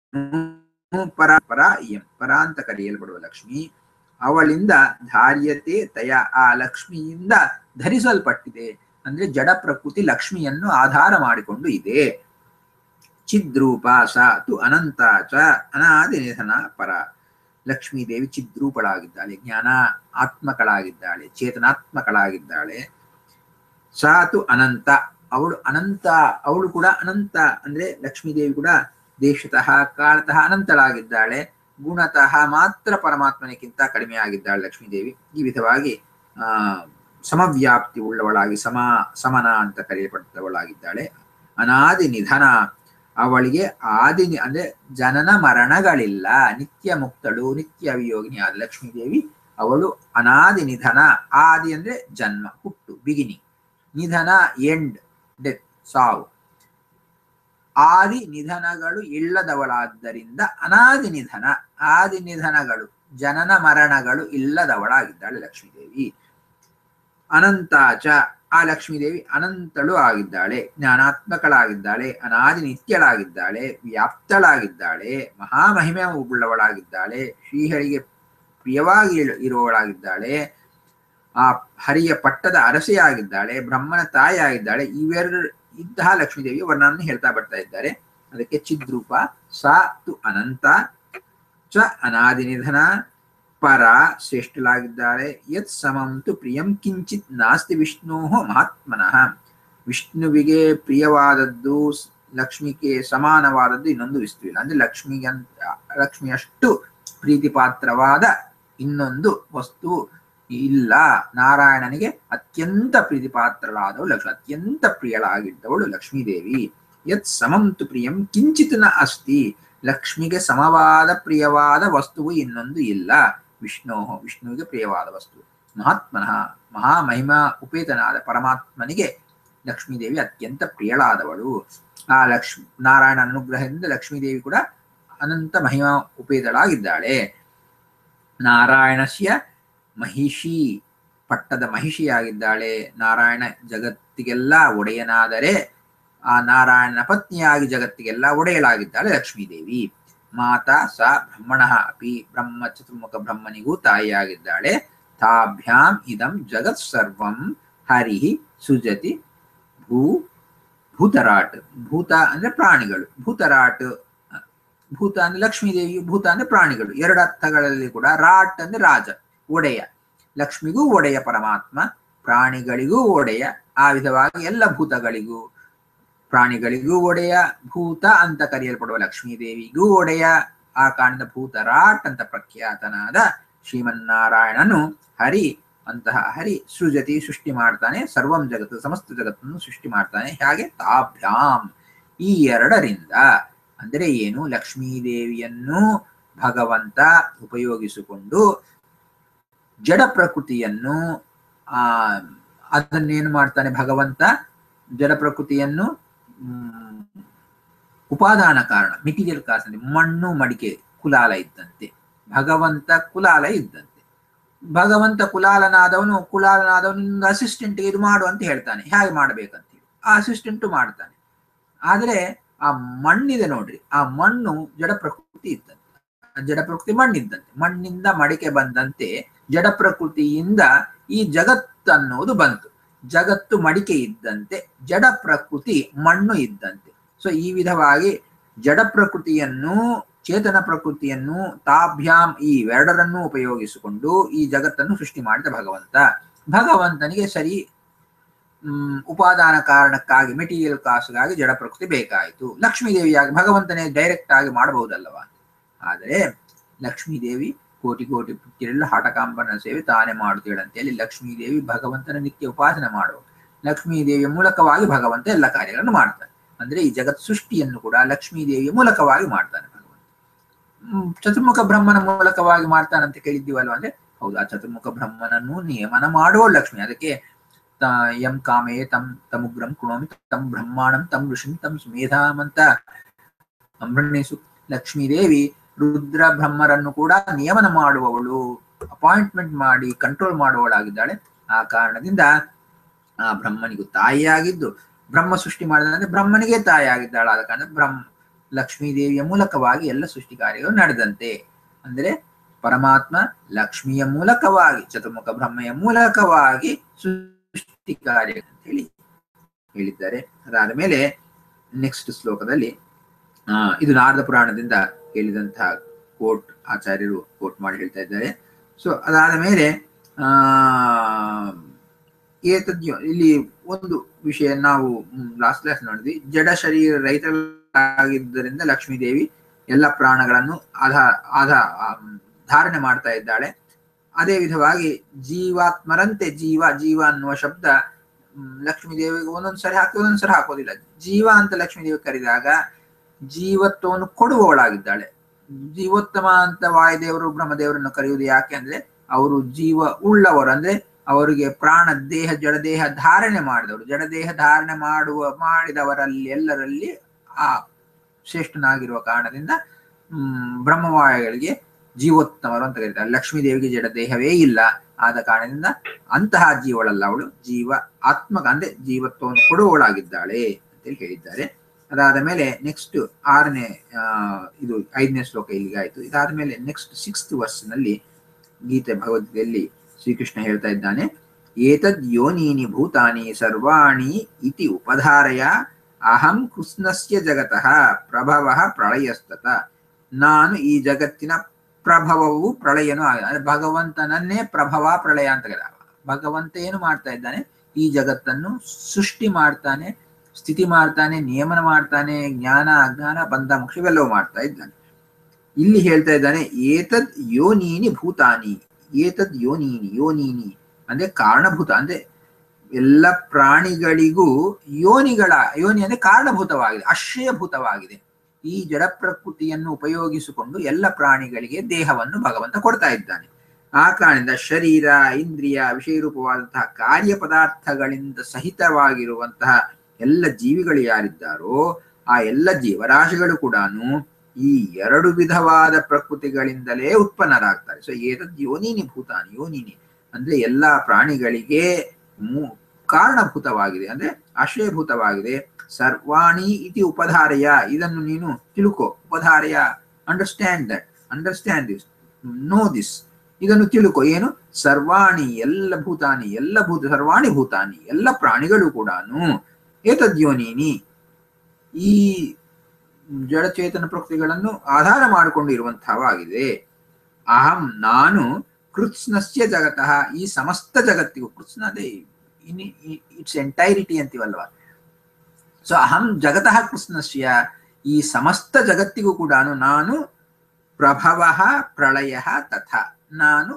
ಪರ ಪರ ಇಯಂ ಪರ ಅಂತ ಕರೆಯಲ್ಪಡುವ ಲಕ್ಷ್ಮಿ ಅವಳಿಂದ ಧಾರ್ಯತೆ ತಯ ಆ ಲಕ್ಷ್ಮಿಯಿಂದ ಧರಿಸಲ್ಪಟ್ಟಿದೆ ಅಂದ್ರೆ ಜಡ ಪ್ರಕೃತಿ ಲಕ್ಷ್ಮಿಯನ್ನು ಆಧಾರ ಮಾಡಿಕೊಂಡು ಇದೆ ಚಿದ್ರೂಪ ಸ ತು ಅನಂತ ಚ ಅನಾದಿ ನಿಧನ ಪರ ಲಕ್ಷ್ಮೀ ದೇವಿ ಚಿದ್ರೂಪಳಾಗಿದ್ದಾಳೆ ಜ್ಞಾನ ಆತ್ಮಕಳಾಗಿದ್ದಾಳೆ ಚೇತನಾತ್ಮಕಳಾಗಿದ್ದಾಳೆ ಸಾತು ಅನಂತ ಅವಳು ಅನಂತ ಅವಳು ಕೂಡ ಅನಂತ ಅಂದ್ರೆ ಲಕ್ಷ್ಮೀ ದೇವಿ ಕೂಡ ದೇಶತಃ ಕಾಲತಃ ಅನಂತಳಾಗಿದ್ದಾಳೆ ಗುಣತಃ ಮಾತ್ರ ಪರಮಾತ್ಮನಿಗಿಂತ ಕಡಿಮೆ ಆಗಿದ್ದಾಳೆ ಲಕ್ಷ್ಮೀ ದೇವಿ ಈ ವಿಧವಾಗಿ ಆ ಸಮವ್ಯಾಪ್ತಿ ಉಳ್ಳವಳಾಗಿ ಸಮ ಸಮನ ಅಂತ ಕರೆಯಲ್ಪಟ್ಟವಳಾಗಿದ್ದಾಳೆ ಅನಾದಿ ನಿಧನ ಅವಳಿಗೆ ಆದಿ ನಿ- ಅಂದ್ರೆ ಜನನ ಮರಣಗಳಿಲ್ಲ ನಿತ್ಯ ಮುಕ್ತಳು ನಿತ್ಯ ವಿಯೋಗಿನಿ ಆದ ಲಕ್ಷ್ಮೀ ದೇವಿ ಅವಳು ಅನಾದಿ ನಿಧನ ಆದಿ ಅಂದ್ರೆ ಜನ್ಮ ಹುಟ್ಟು ಬಿಗಿನಿಂಗ್ ನಿಧನ ಎಂಡ್ ಡೆತ್ ಸಾವು ಆದಿ ನಿಧನಗಳು ಇಲ್ಲದವಳಾದ್ದರಿಂದ ಅನಾದಿ ನಿಧನ ಆದಿ ನಿಧನಗಳು ಜನನ ಮರಣಗಳು ಇಲ್ಲದವಳಾಗಿದ್ದಾಳೆ ಲಕ್ಷ್ಮೀದೇವಿ ಅನಂತಾಚ ಆ ಲಕ್ಷ್ಮೀದೇವಿ ಅನಂತಳು ಆಗಿದ್ದಾಳೆ ಜ್ಞಾನಾತ್ಮಕಳಾಗಿದ್ದಾಳೆ ಅನಾದಿ ನಿತ್ಯಳಾಗಿದ್ದಾಳೆ ವ್ಯಾಪ್ತಳಾಗಿದ್ದಾಳೆ ಮಹಾಮಹಿಮೆ ಉಳ್ಳವಳಾಗಿದ್ದಾಳೆ ಶ್ರೀಹರಿಗೆ ಪ್ರಿಯವಾಗಿ ಇರು- ಇರುವವಳಾಗಿದ್ದಾಳೆ ಆ ಹರಿಯ ಪಟ್ಟದ ಅರಸೆಯಾಗಿದ್ದಾಳೆ ಬ್ರಹ್ಮನ ತಾಯಿಯಾಗಿದ್ದಾಳೆ ಇವೆರಡು ಇಂತಹ ಲಕ್ಷ್ಮೀದೇವಿ ವರ್ಣವನ್ನು ಹೇಳ್ತಾ ಬರ್ತಾ ಇದ್ದಾರೆ ಅದಕ್ಕೆ ಚಿದ್ರೂಪ ಸಾ ತು ಅನಂತ ಚ ಅನಾದಿ ನಿಧನ ಪರ ಶ್ರೇಷ್ಠಲಾಗಿದ್ದಾರೆ ಯತ್ ಸಮಂ ತು ಪ್ರಿಯಂ ಕಿಂಚಿತ್ ನಾಸ್ತಿ ವಿಷ್ಣೋ ಮಹಾತ್ಮನಃ ವಿಷ್ಣುವಿಗೆ ಪ್ರಿಯವಾದದ್ದು ಸ್- ಲಕ್ಷ್ಮಿಗೆ ಸಮಾನವಾದದ್ದು ಇನ್ನೊಂದು ವಿಷ್ಣುವಿಲ್ಲ ಅಂದ್ರೆ ಲಕ್ಷ್ಮಿಗೆ ಅಂತ ಲಕ್ಷ್ಮಿ ಅಷ್ಟು ಪ್ರೀತಿ ಪಾತ್ರವಾದ ಇನ್ನೊಂದು ವಸ್ತು ಇಲ್ಲ ನಾರಾಯಣನಿಗೆ ಅತ್ಯಂತ ಪ್ರೀತಿಪಾತ್ರಳಾದವಳು ಲಕ್ಷ್ಮಿ ಅತ್ಯಂತ ಪ್ರಿಯಳಾಗಿದ್ದವಳು ಲಕ್ಷ್ಮೀದೇವಿ ಯತ್ ಸಮಂತು ಪ್ರಿಯಂ ಕಿಂಚಿತ್ ನ ಅಸ್ತಿ ಲಕ್ಷ್ಮಿಗೆ ಸಮವಾದ ಪ್ರಿಯವಾದ ವಸ್ತುವು ಇನ್ನೊಂದು ಇಲ್ಲ ವಿಷ್ಣು ವಿಷ್ಣುವಿಗೆ ಪ್ರಿಯವಾದ ವಸ್ತು ಮಹಾತ್ಮನಃ ಮಹಾಮಹಿಮಾ ಉಪೇತನಾದ ಪರಮಾತ್ಮನಿಗೆ ಲಕ್ಷ್ಮೀದೇವಿ ಅತ್ಯಂತ ಪ್ರಿಯಳಾದವಳು ಆ ಲಕ್ಷ್ಮಿ ನಾರಾಯಣ ಅನುಗ್ರಹದಿಂದ ಲಕ್ಷ್ಮೀದೇವಿ ಕೂಡ ಅನಂತ ಮಹಿಮಾ ಉಪೇತಳಾಗಿದ್ದಾಳೆ ನಾರಾಯಣಸ್ಯ ಮಹಿಷಿ ಪಟ್ಟದ ಮಹಿಷಿಯಾಗಿದ್ದಾಳೆ ನಾರಾಯಣ ಜಗತ್ತಿಗೆಲ್ಲ ಒಡೆಯನಾದರೆ ಆ ನಾರಾಯಣನ ಪತ್ನಿಯಾಗಿ ಜಗತ್ತಿಗೆಲ್ಲ ಒಡೆಯಲಾಗಿದ್ದಾಳೆ ಲಕ್ಷ್ಮೀದೇವಿ ಮಾತಾ ಸ ಬ್ರಹ್ಮಣ ಅಪಿ ಬ್ರಹ್ಮ ಚತುರ್ಮುಖ ಬ್ರಹ್ಮನಿಗೂ ತಾಯಿಯಾಗಿದ್ದಾಳೆ ತಾಭ್ಯಾಂ ಇದಂ ಜಗತ್ ಸರ್ವಂ ಹರಿ ಸುಜತಿ ಭೂ ಭೂತರಾಟ್ ಭೂತ ಅಂದ್ರೆ ಪ್ರಾಣಿಗಳು ಭೂತರಾಟ್ ಭೂತ ಅಂದ್ರೆ ಲಕ್ಷ್ಮೀದೇವಿ ಭೂತ ಅಂದ್ರೆ ಪ್ರಾಣಿಗಳು ಎರಡು ಅರ್ಥಗಳಲ್ಲಿ ಕೂಡ ರಾಟ್ ಅಂದ್ರೆ ರಾಜ ಒಡೆಯ ಲಕ್ಷ್ಮಿಗೂ ಒಡೆಯ ಪರಮಾತ್ಮ ಪ್ರಾಣಿಗಳಿಗೂ ಒಡೆಯ ಆ ವಿಧವಾಗಿ ಎಲ್ಲ ಭೂತಗಳಿಗೂ ಪ್ರಾಣಿಗಳಿಗೂ ಒಡೆಯ ಭೂತ ಅಂತ ಕರೆಯಲ್ಪಡುವ ಲಕ್ಷ್ಮೀದೇವಿಗೂ ಒಡೆಯ ಆ ಕಾರಣದ ಭೂತರಾಟ್ ಅಂತ ಪ್ರಖ್ಯಾತನಾದ ಶ್ರೀಮನ್ನಾರಾಯಣನು ಹರಿ ಅಂತಹ ಹರಿ ಸೃಜತಿ ಸೃಷ್ಟಿ ಮಾಡ್ತಾನೆ ಸರ್ವಂ ಜಗತ್ತು ಸಮಸ್ತ ಜಗತ್ತನ್ನು ಸೃಷ್ಟಿ ಮಾಡ್ತಾನೆ ಹಾಗೆ ತಾಭ್ಯಾಂ ಈ ಎರಡರಿಂದ ಅಂದರೆ ಏನು ಲಕ್ಷ್ಮೀದೇವಿಯನ್ನು ಭಗವಂತ ಉಪಯೋಗಿಸಿಕೊಂಡು ಜಡ ಪ್ರಕೃತಿಯನ್ನು ಆ ಅದನ್ನೇನು ಮಾಡ್ತಾನೆ ಭಗವಂತ ಜಡ ಪ್ರಕೃತಿಯನ್ನು ಹ್ಮ್, ಉಪಾದಾನ ಕಾರಣ ಮೆಟೀರಿಯಲ್ ಕಾಸ್ ಅಂದ್ರೆ ಮಣ್ಣು ಮಡಿಕೆ ಕುಲಾಲ ಇದ್ದಂತೆ ಭಗವಂತ ಕುಲಾಲ ಇದ್ದಂತೆ ಭಗವಂತ ಕುಲಾಲನಾದವನು ಕುಲಾಲನಾದವನು ಅಸಿಸ್ಟೆಂಟ್ ಇದು ಮಾಡು ಅಂತ ಹೇಳ್ತಾನೆ ಹೇಗೆ ಮಾಡ್ಬೇಕಂತ ಹೇಳಿ ಆ ಅಸಿಸ್ಟೆಂಟ್ ಮಾಡ್ತಾನೆ ಆದ್ರೆ ಆ ಮಣ್ಣಿದೆ ನೋಡ್ರಿ ಆ ಮಣ್ಣು ಜಡ ಪ್ರಕೃತಿ ಇದ್ದಂತೆ ಆ ಜಡ ಪ್ರಕೃತಿ ಮಣ್ಣಿದ್ದಂತೆ ಮಣ್ಣಿಂದ ಮಡಿಕೆ ಬಂದಂತೆ ಜಡ ಪ್ರಕೃತಿಯಿಂದ ಈ ಜಗತ್ತನ್ನುವುದು ಬಂತು ಜಗತ್ತು ಮಡಿಕೆ ಇದ್ದಂತೆ ಜಡ ಪ್ರಕೃತಿ ಮಣ್ಣು ಇದ್ದಂತೆ ಸೊ ಈ ವಿಧವಾಗಿ ಜಡ ಪ್ರಕೃತಿಯನ್ನು ಚೇತನ ಪ್ರಕೃತಿಯನ್ನು ತಾಭ್ಯಾಂ ಈ ಎರಡರನ್ನು ಉಪಯೋಗಿಸಿಕೊಂಡು ಈ ಜಗತ್ತನ್ನು ಸೃಷ್ಟಿ ಮಾಡಿದ ಭಗವಂತ ಭಗವಂತನಿಗೆ ಸರಿ ಹ್ಮ್ ಉಪಾದಾನ ಕಾರಣಕ್ಕಾಗಿ ಮೆಟೀರಿಯಲ್ ಕಾಸ್ಗಾಗಿ ಜಡ ಪ್ರಕೃತಿ ಬೇಕಾಯಿತು ಲಕ್ಷ್ಮೀದೇವಿಯಾಗಿ ಭಗವಂತನೇ ಡೈರೆಕ್ಟ್ ಆಗಿ ಮಾಡಬಹುದಲ್ಲವಾ ಆದರೆ ಲಕ್ಷ್ಮೀದೇವಿ ಕೋಟಿ ಕೋಟಿ ಪುತ್ತಿರೆಲ್ಲ ಹಠಕಾಂಬನ ಸೇವೆ ತಾನೇ ಮಾಡುತ್ತೇಳಂತೆ ಅಲ್ಲಿ ಲಕ್ಷ್ಮೀದೇವಿ ಭಗವಂತನ ನಿತ್ಯ ಉಪಾಸನೆ ಮಾಡುವ ಲಕ್ಷ್ಮೀದೇವಿಯ ಮೂಲಕವಾಗಿ ಭಗವಂತ ಎಲ್ಲ ಕಾರ್ಯಗಳನ್ನು ಮಾಡ್ತಾನೆ ಅಂದ್ರೆ ಈ ಜಗತ್ ಸೃಷ್ಟಿಯನ್ನು ಕೂಡ ಲಕ್ಷ್ಮೀದೇವಿಯ ಮೂಲಕವಾಗಿ ಮಾಡ್ತಾನೆ ಭಗವಂತ ಹ್ಮ್, ಚತುರ್ಮುಖ ಬ್ರಹ್ಮನ ಮೂಲಕವಾಗಿ ಮಾಡ್ತಾನಂತ ಕೇಳಿದ್ದೀವಲ್ವ ಅಂದ್ರೆ ಹೌದು ಆ ಚತುರ್ಮುಖ ಬ್ರಹ್ಮನನ್ನು ನಿಯಮನ ಮಾಡುವ ಲಕ್ಷ್ಮಿ ಅದಕ್ಕೆ ತ- ಯಂ ಕಾಮೇ ತಂ ತಮುಗ್ರಂ ಕುಣೋಮಿ ತಂ ಬ್ರಹ್ಮಾಣಂ ತಂ ಋಷಿಂ ತಂ ಸುಮೇಧಾಂ ಅಂತ ಅಮೃಣೇಶು ಲಕ್ಷ್ಮೀದೇವಿ ರುದ್ರ ಬ್ರಹ್ಮರನ್ನು ಕೂಡ ನಿಯಮನ ಮಾಡುವವಳು ಅಪಾಯಿಂಟ್ಮೆಂಟ್ ಮಾಡಿ ಕಂಟ್ರೋಲ್ ಮಾಡುವವಳಾಗಿದ್ದಾಳೆ ಆ ಕಾರಣದಿಂದ ಆ ಬ್ರಹ್ಮನಿಗೂ ತಾಯಿಯಾಗಿದ್ದು ಬ್ರಹ್ಮ ಸೃಷ್ಟಿ ಮಾಡಿದ್ರೆ ಬ್ರಹ್ಮನಿಗೆ ತಾಯಿಯಾಗಿದ್ದಾಳೆ ಆದ ಕಾರಣ ಬ್ರಹ್ಮ ಲಕ್ಷ್ಮೀದೇವಿಯ ಮೂಲಕವಾಗಿ ಎಲ್ಲ ಸೃಷ್ಟಿ ಕಾರ್ಯಗಳು ನಡೆದಂತೆ ಅಂದ್ರೆ ಪರಮಾತ್ಮ ಲಕ್ಷ್ಮಿಯ ಮೂಲಕವಾಗಿ ಚತುರ್ಮುಖ ಬ್ರಹ್ಮೆಯ ಮೂಲಕವಾಗಿ ಸೃಷ್ಟಿ ಕಾರ್ಯ ಅಂತ ಹೇಳಿ ಹೇಳಿದ್ದಾರೆ ಅದಾದ ಮೇಲೆ ನೆಕ್ಸ್ಟ್ ಶ್ಲೋಕದಲ್ಲಿ ಆ ಇದು ನಾರದ ಪುರಾಣದಿಂದ ಹೇಳಿದಂತಹ ಕೋಟ್ ಆಚಾರ್ಯರು ಕೋಟ್ ಮಾಡಿ ಹೇಳ್ತಾ ಇದ್ದಾರೆ ಸೊ ಅದಾದ ಮೇಲೆ ಆ ಏತದ್ಯೋ ಇಲ್ಲಿ ಒಂದು ವಿಷಯ ನಾವು ಲಾಸ್ಟ್ ಕ್ಲಾಸ್ ನೋಡಿದ್ವಿ ಜಡ ಶರೀರ ರಹಿತರಾಗಿದ್ದರಿಂದ ಲಕ್ಷ್ಮೀದೇವಿ ಎಲ್ಲ ಪ್ರಾಣಗಳನ್ನು ಆಧಾ ಆಧಾ ಆಮ್, ಧಾರಣೆ ಮಾಡ್ತಾ ಇದ್ದಾಳೆ ಅದೇ ವಿಧವಾಗಿ ಜೀವಾತ್ಮರಂತೆ ಜೀವ ಜೀವ ಅನ್ನುವ ಶಬ್ದ ಹ್ಮ್, ಲಕ್ಷ್ಮೀದೇವಿಗೆ ಒಂದೊಂದ್ಸರಿ ಹಾಕಿ ಒಂದೊಂದ್ಸರಿ ಹಾಕೋದಿಲ್ಲ ಜೀವ ಅಂತ ಲಕ್ಷ್ಮೀದೇವಿ ಕರೆದಾಗ ಜೀವತ್ವವನ್ನು ಕೊಡುವವಳಾಗಿದ್ದಾಳೆ ಜೀವೋತ್ತಮ ಅಂತ ವಾಯುದೇವರು ಬ್ರಹ್ಮದೇವರನ್ನು ಕರೆಯುವುದು ಯಾಕೆ ಅಂದ್ರೆ ಅವರು ಜೀವ ಉಳ್ಳವರು ಅಂದ್ರೆ ಅವರಿಗೆ ಪ್ರಾಣ ದೇಹ ಜಡದೇಹ ಧಾರಣೆ ಮಾಡಿದವರು ಜಡದೇಹ ಧಾರಣೆ ಮಾಡುವ ಮಾಡಿದವರಲ್ಲಿ ಎಲ್ಲರಲ್ಲಿ ಆ ಶ್ರೇಷ್ಠನಾಗಿರುವ ಕಾರಣದಿಂದ ಹ್ಮ್ ಬ್ರಹ್ಮವಾಯುಗಳಿಗೆ ಜೀವೋತ್ತಮರು ಅಂತ ಕರೀತಾರೆ ಲಕ್ಷ್ಮೀ ದೇವಿಗೆ ಜಡದೇಹವೇ ಇಲ್ಲ ಆದ ಕಾರಣದಿಂದ ಅಂತಹ ಜೀವಳಲ್ಲ ಅವಳು ಜೀವ ಆತ್ಮಕ ಅಂದ್ರೆ ಜೀವತ್ವವನ್ನು ಕೊಡುವವಳಾಗಿದ್ದಾಳೆ ಅಂತೇಳಿ ಹೇಳಿದ್ದಾರೆ ಅದಾದ ಮೇಲೆ ನೆಕ್ಸ್ಟ್ ಆರನೇ ಆ, ಇದು ಐದನೇ ಶ್ಲೋಕ ಇಲ್ಲಿಗೆ ಆಯ್ತು ಇದಾದ ಮೇಲೆ ನೆಕ್ಸ್ಟ್ ಸಿಕ್ಸ್ತ್ ವರ್ಷನಲ್ಲಿ ಗೀತೆ ಭಗವದ್ಗೀತೆಯಲ್ಲಿ ಶ್ರೀಕೃಷ್ಣ ಹೇಳ್ತಾ ಇದ್ದಾನೆ ಏತದ್ ಯೋನೀನಿ ಭೂತಾನಿ ಸರ್ವಾಣಿ ಇತಿ ಉಪಧಾರಯ ಅಹಂ ಕೃಷ್ಣಸ್ಯ ಜಗತಃ ಪ್ರಭವ ಪ್ರಳಯಸ್ತತ ನಾನು ಈ ಜಗತ್ತಿನ ಪ್ರಭವವು ಪ್ರಳಯನೂ ಆಗ ಅಂದ್ರೆ ಭಗವಂತನನ್ನೇ ಪ್ರಭವ ಪ್ರಳಯ ಅಂತ ಕರೀತಾರೆ. ಭಗವಂತ ಏನು ಮಾಡ್ತಾ ಇದ್ದಾನೆ ಈ ಜಗತ್ತನ್ನು ಸೃಷ್ಟಿ ಮಾಡ್ತಾನೆ ಸ್ಥಿತಿ ಮಾಡ್ತಾನೆ ನಿಯಮನ ಮಾಡ್ತಾನೆ ಜ್ಞಾನ ಅಜ್ಞಾನ ಬಂಧ ಮೋಕ್ಷ ಇವೆಲ್ಲವೂ ಮಾಡ್ತಾ ಇದ್ದಾನೆ ಇಲ್ಲಿ ಹೇಳ್ತಾ ಇದ್ದಾನೆ ಏತದ್ ಯೋನೀನಿ ಭೂತಾನಿ ಏತದ್ ಯೋನೀನಿ ಯೋನೀನಿ ಅಂದ್ರೆ ಕಾರಣಭೂತ ಅಂದ್ರೆ ಎಲ್ಲ ಪ್ರಾಣಿಗಳಿಗೂ ಯೋನಿಗಳ ಯೋನಿ ಅಂದ್ರೆ ಕಾರಣಭೂತವಾಗಿದೆ ಆಶ್ರಯಭೂತವಾಗಿದೆ ಈ ಜಡ ಪ್ರಕೃತಿಯನ್ನು ಉಪಯೋಗಿಸಿಕೊಂಡು ಎಲ್ಲ ಪ್ರಾಣಿಗಳಿಗೆ ದೇಹವನ್ನು ಭಗವಂತ ಕೊಡ್ತಾ ಇದ್ದಾನೆ ಆ ಕಾರಣದಿಂದ ಶರೀರ ಇಂದ್ರಿಯ ವಿಷಯ ರೂಪವಾದಂತಹ ಕಾರ್ಯ ಪದಾರ್ಥಗಳಿಂದ ಸಹಿತವಾಗಿರುವಂತಹ ಎಲ್ಲ ಜೀವಿಗಳು ಯಾರಿದ್ದಾರೋ ಆ ಎಲ್ಲ ಜೀವರಾಶಿಗಳು ಕೂಡ ಈ ಎರಡು ವಿಧವಾದ ಪ್ರಕೃತಿಗಳಿಂದಲೇ ಉತ್ಪನ್ನರಾಗ್ತಾರೆ ಸೊ ಏತದ್ ಯೋನಿನಿ ಭೂತಾನಿ ಯೋನಿನಿ ಅಂದ್ರೆ ಎಲ್ಲಾ ಪ್ರಾಣಿಗಳಿಗೆ ಮೂ- ಕಾರಣಭೂತವಾಗಿದೆ ಅಂದ್ರೆ ಆಶ್ರಯಭೂತವಾಗಿದೆ ಸರ್ವಾಣಿ ಇತಿ ಉಪಧಾರಯ ಇದನ್ನು ನೀನು ತಿಳ್ಕೊ ಉಪಧಾರಯ understand that understand this know this ಇದನ್ನು ತಿಳ್ಕೊ ಏನು ಸರ್ವಾಣಿ ಎಲ್ಲ ಭೂತಾನಿ ಎಲ್ಲ ಭೂತ ಸರ್ವಾಣಿ ಭೂತಾನಿ ಎಲ್ಲ ಪ್ರಾಣಿಗಳು ಕೂಡ ಏತದ್ಯೋನೀನಿ ಈ ಜಡಚೇತನ ಪ್ರಕೃತಿಗಳನ್ನು ಆಧಾರ ಮಾಡಿಕೊಂಡು ಇರುವಂತಹವಾಗಿದೆ ಅಹಂ ನಾನು ಕೃತ್ಸ್ನಸ್ಯ ಜಗತಃ ಈ ಸಮಸ್ತ ಜಗತ್ತಿಗೂ ಕೃತ್ಸ್ನ ಅದೇ ಇಟ್ಸ್ ಎಂಟೈರಿಟಿ ಅಂತೀವಲ್ವಾ ಸೊ ಅಹಂ ಜಗತಃ ಕೃಷ್ಣಸ್ಯ ಈ ಸಮಸ್ತ ಜಗತ್ತಿಗೂ ಕೂಡ ನಾನು ಪ್ರಭವ ಪ್ರಳಯ ತಥಾ ನಾನು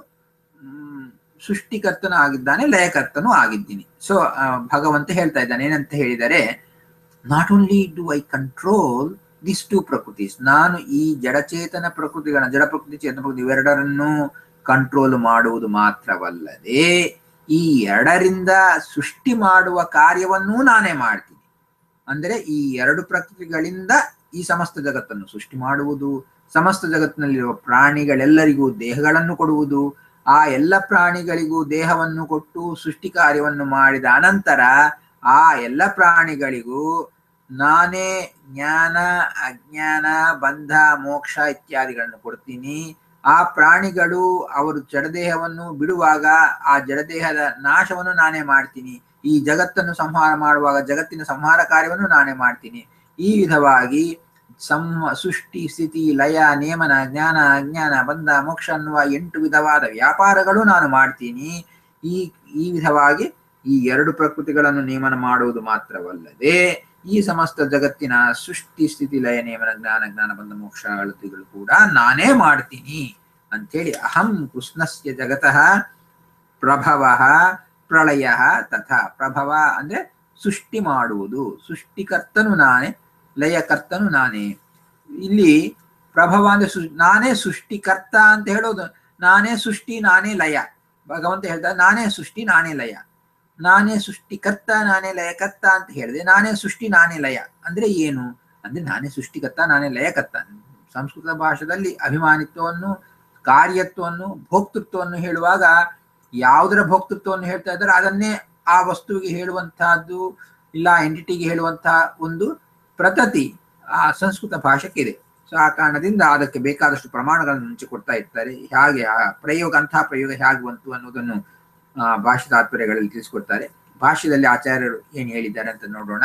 ಮ್, ಸೃಷ್ಟಿಕರ್ತನೂ ಆಗಿದ್ದಾನೆ ಲಯಕರ್ತನೂ ಆಗಿದ್ದೀನಿ ಸೊ ಭಗವಂತ ಹೇಳ್ತಾ ಇದ್ದಾನೆ ಏನಂತ ಹೇಳಿದರೆ not only do I control this two ಪ್ರಕೃತಿಸ್ ನಾನು ಈ ಜಡಚೇತನ ಪ್ರಕೃತಿಗಳ ಜಡ ಪ್ರಕೃತಿ ಚೇತನ ಪ್ರಕೃತಿ ಇವೆರಡರನ್ನು ಕಂಟ್ರೋಲ್ ಮಾಡುವುದು ಮಾತ್ರವಲ್ಲದೆ ಈ ಎರಡರಿಂದ ಸೃಷ್ಟಿ ಮಾಡುವ ಕಾರ್ಯವನ್ನೂ ನಾನೇ ಮಾಡ್ತೀನಿ ಅಂದರೆ ಈ ಎರಡು ಪ್ರಕೃತಿಗಳಿಂದ ಈ ಸಮಸ್ತ ಜಗತ್ತನ್ನು ಸೃಷ್ಟಿ ಮಾಡುವುದು ಸಮಸ್ತ ಜಗತ್ತಿನಲ್ಲಿರುವ ಪ್ರಾಣಿಗಳೆಲ್ಲರಿಗೂ ದೇಹಗಳನ್ನು ಕೊಡುವುದು ಆ ಎಲ್ಲ ಪ್ರಾಣಿಗಳಿಗೂ ದೇಹವನ್ನು ಕೊಟ್ಟು ಸೃಷ್ಟಿ ಕಾರ್ಯವನ್ನು ಮಾಡಿದ ಅನಂತರ ಆ ಎಲ್ಲ ಪ್ರಾಣಿಗಳಿಗೂ ನಾನೇ ಜ್ಞಾನ ಅಜ್ಞಾನ ಬಂಧ ಮೋಕ್ಷ ಇತ್ಯಾದಿಗಳನ್ನು ಕೊಡ್ತೀನಿ ಆ ಪ್ರಾಣಿಗಳು ಅವರು ಜಡದೇಹವನ್ನು ಬಿಡುವಾಗ ಆ ಜಡದೇಹದ ನಾಶವನ್ನು ನಾನೇ ಮಾಡ್ತೀನಿ ಈ ಜಗತ್ತನ್ನು ಸಂಹಾರ ಮಾಡುವಾಗ ಜಗತ್ತಿನ ಸಂಹಾರ ಕಾರ್ಯವನ್ನು ನಾನೇ ಮಾಡ್ತೀನಿ ಈ ವಿಧವಾಗಿ ಸಮ ಸೃಷ್ಟಿ ಸ್ಥಿತಿ ಲಯ ನೇಮನ ಜ್ಞಾನ ಅಜ್ಞಾನ ಬಂಧ ಮೋಕ್ಷ ಅನ್ನುವ ಎಂಟು ವಿಧವಾದ ವ್ಯಾಪಾರಗಳು ನಾನು ಮಾಡ್ತೀನಿ ಈ ಈ ವಿಧವಾಗಿ ಈ ಎರಡು ಪ್ರಕೃತಿಗಳನ್ನು ನೇಮನ ಮಾಡುವುದು ಮಾತ್ರವಲ್ಲದೆ ಈ ಸಮಸ್ತ ಜಗತ್ತಿನ ಸೃಷ್ಟಿ ಸ್ಥಿತಿ ಲಯ ನೇಮನ ಜ್ಞಾನ ಜ್ಞಾನ ಬಂಧ ಮೋಕ್ಷಗಳು ಕೂಡ ನಾನೇ ಮಾಡ್ತೀನಿ ಅಂಥೇಳಿ ಅಹಂ ಕೃಷ್ಣಸ್ಯ ಜಗತಃ ಪ್ರಭವ ಪ್ರಳಯ ತಥಾ ಪ್ರಭವ ಅಂದ್ರೆ ಸೃಷ್ಟಿ ಮಾಡುವುದು ಸೃಷ್ಟಿಕರ್ತನು ನಾನೇ ಲಯಕರ್ತನು ನಾನೇ ಇಲ್ಲಿ ಪ್ರಭವ ಅಂದ್ರೆ ಸೃ- ನಾನೇ ಸೃಷ್ಟಿಕರ್ತ ಅಂತ ಹೇಳೋದು ನಾನೇ ಸೃಷ್ಟಿ ನಾನೇ ಲಯ ಭಗವಂತ ಹೇಳ್ತಾರೆ ನಾನೇ ಸೃಷ್ಟಿ ನಾನೇ ಲಯ ನಾನೇ ಸೃಷ್ಟಿಕರ್ತ ನಾನೇ ಲಯಕರ್ತ ಅಂತ ಹೇಳಿದೆ ನಾನೇ ಸೃಷ್ಟಿ ನಾನೇ ಲಯ ಅಂದ್ರೆ ಏನು ಅಂದ್ರೆ ನಾನೇ ಸೃಷ್ಟಿಕರ್ತ ನಾನೇ ಲಯಕರ್ತ ಸಂಸ್ಕೃತ ಭಾಷೆಯಲ್ಲಿ ಅಭಿಮಾನಿತ್ವವನ್ನು ಕಾರ್ಯತ್ವವನ್ನು ಭೋಕ್ತೃತ್ವವನ್ನು ಹೇಳುವಾಗ ಯಾವುದರ ಭೋಕ್ತೃತ್ವವನ್ನು ಹೇಳ್ತಾ ಇದ್ದಾರೆ ಅದನ್ನೇ ಆ ವಸ್ತುವಿಗೆ ಹೇಳುವಂತಹದ್ದು ಇಲ್ಲ ಎಂಟಿಟಿಗೆ ಹೇಳುವಂತಹ ಒಂದು ಪ್ರತತಿ ಆ ಸಂಸ್ಕೃತ ಭಾಷೆಗೆ ಇದೆ ಸೊ ಆ ಕಾರಣದಿಂದ ಅದಕ್ಕೆ ಬೇಕಾದಷ್ಟು ಪ್ರಮಾಣಗಳನ್ನು ಮುಂಚೆ ಕೊಡ್ತಾ ಇರ್ತಾರೆ ಹಾಗೆ ಆ ಪ್ರಯೋಗ ಅಂತಹ ಪ್ರಯೋಗ ಹೇಗೆ ಬಂತು ಅನ್ನೋದನ್ನು ಆ, ಭಾಷೆ ತಾತ್ಪರ್ಯಗಳಲ್ಲಿ ತಿಳಿಸ್ಕೊಡ್ತಾರೆ ಭಾಷ್ಯದಲ್ಲಿ ಆಚಾರ್ಯರು ಏನ್ ಹೇಳಿದ್ದಾರೆ ಅಂತ ನೋಡೋಣ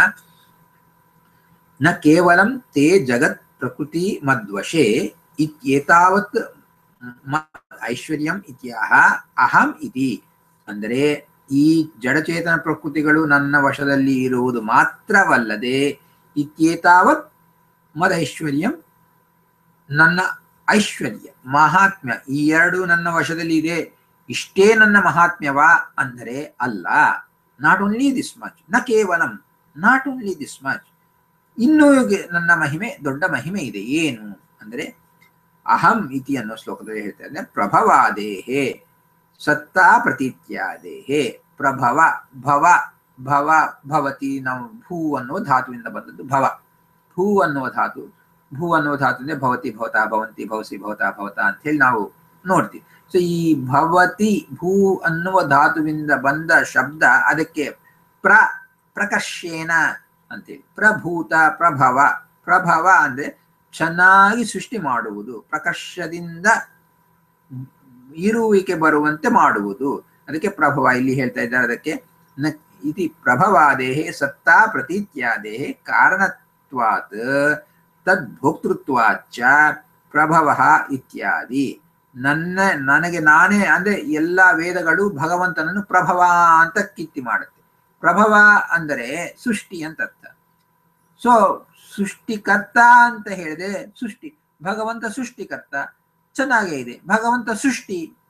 ನ ಕೇವಲಂ ತೇ ಜಗತ್ ಪ್ರಕೃತಿ ಮದ್ವಶೆ ಇತ್ಯೇತಾವತ್ ಮ- ಐಶ್ವರ್ಯಂ ಇತ್ಯಾಹ ಅಹಂ ಇತಿ ಅಂದರೆ ಈ ಜಡಚೇತನ ಪ್ರಕೃತಿಗಳು ನನ್ನ ವಶದಲ್ಲಿ ಇರುವುದು ಮಾತ್ರವಲ್ಲದೆ ಇತ್ಯೇತಾವತ್ ಮದೈಶ್ವರ್ಯಂ ನನ್ನ ಐಶ್ವರ್ಯ ಮಹಾತ್ಮ್ಯ ಈ ಎರಡು ನನ್ನ ವಶದಲ್ಲಿ ಇದೆ ಇಷ್ಟೇ ನನ್ನ ಮಹಾತ್ಮ್ಯವಾ ಅಂದರೆ ಅಲ್ಲ ನಾಟ್ ಓನ್ಲಿ ದಿಸ್ ಮಚ್ ನ ಕೇವಲಂ ನಾಟ್ ಓನ್ಲಿ ದಿಸ್ ಮಚ್ ಇನ್ನೂ ಗೆ- ನನ್ನ ಮಹಿಮೆ ದೊಡ್ಡ ಮಹಿಮೆ ಇದೆ ಏನು ಅಂದ್ರೆ ಅಹಂ ಇತಿ ಅನ್ನೋ ಶ್ಲೋಕದಲ್ಲಿ ಹೇಳ್ತಾ ಇದ್ದಾರೆ ಪ್ರಭವಾದೇಹೇ ಸತ್ತಾ ಪ್ರತೀತ್ಯಾದೇಹೇ ಪ್ರಭವ ಭವ ಭವ ಭವತಿ ನಾವು ಭೂ ಅನ್ನುವ ಧಾತುವಿಂದ ಬಂದದ್ದು ಭವ ಭೂ ಅನ್ನುವ ಧಾತು ಭೂ ಅನ್ನುವ ಧಾತುವಿಂದ ಭವತಿ ಭವತಾ ಭವಂತಿ ಭವಸಿ ಭವತಾ ಭವತಾ ಅಂತ ಹೇಳಿ ನಾವು ನೋಡ್ತೀವಿ ಸೊ ಈ ಭವತಿ ಭೂ ಅನ್ನುವ ಧಾತುವಿಂದ ಬಂದ ಶಬ್ದ ಅದಕ್ಕೆ ಪ್ರ ಪ್ರಕರ್ಷೇನ ಅಂತೇಳಿ ಪ್ರಭೂತ ಪ್ರಭವ ಪ್ರಭವ ಅಂದ್ರೆ ಚೆನ್ನಾಗಿ ಸೃಷ್ಟಿ ಮಾಡುವುದು ಪ್ರಕರ್ಷದಿಂದ ಇರುವಿಕೆ ಬರುವಂತೆ ಮಾಡುವುದು ಅದಕ್ಕೆ ಪ್ರಭವ ಇಲ್ಲಿ ಹೇಳ್ತಾ ಇದ್ದಾರೆ ಅದಕ್ಕೆ ನ ಇತಿ ಪ್ರಭವಾದೇಹೇ ಸತ್ತಾ ಪ್ರತೀತ್ಯಾದೇಹೇ ಕಾರಣತ್ವಾತ್ ತದ್ ಭೋಕ್ತೃತ್ವಾಚ್ಚ ಪ್ರಭವ ಇತ್ಯಾದಿ ನನ್ನ ನನಗೆ ನಾನೇ ಅಂದ್ರೆ ಎಲ್ಲಾ ವೇದಗಳು ಭಗವಂತನನ್ನು ಪ್ರಭವ ಅಂತ ಕಿತ್ತಿ ಮಾಡುತ್ತೆ ಪ್ರಭವ ಅಂದರೆ ಸೃಷ್ಟಿ ಅಂತ ಅರ್ಥ ಸೊ ಸೃಷ್ಟಿಕರ್ತ ಅಂತ ಹೇಳಿದೆ ಸೃಷ್ಟಿ ಭಗವಂತ ಸೃಷ್ಟಿಕರ್ತ ಚೆನ್ನಾಗೇ ಇದೆ ಭಗವಂತ ಸೃಷ್ಟಿ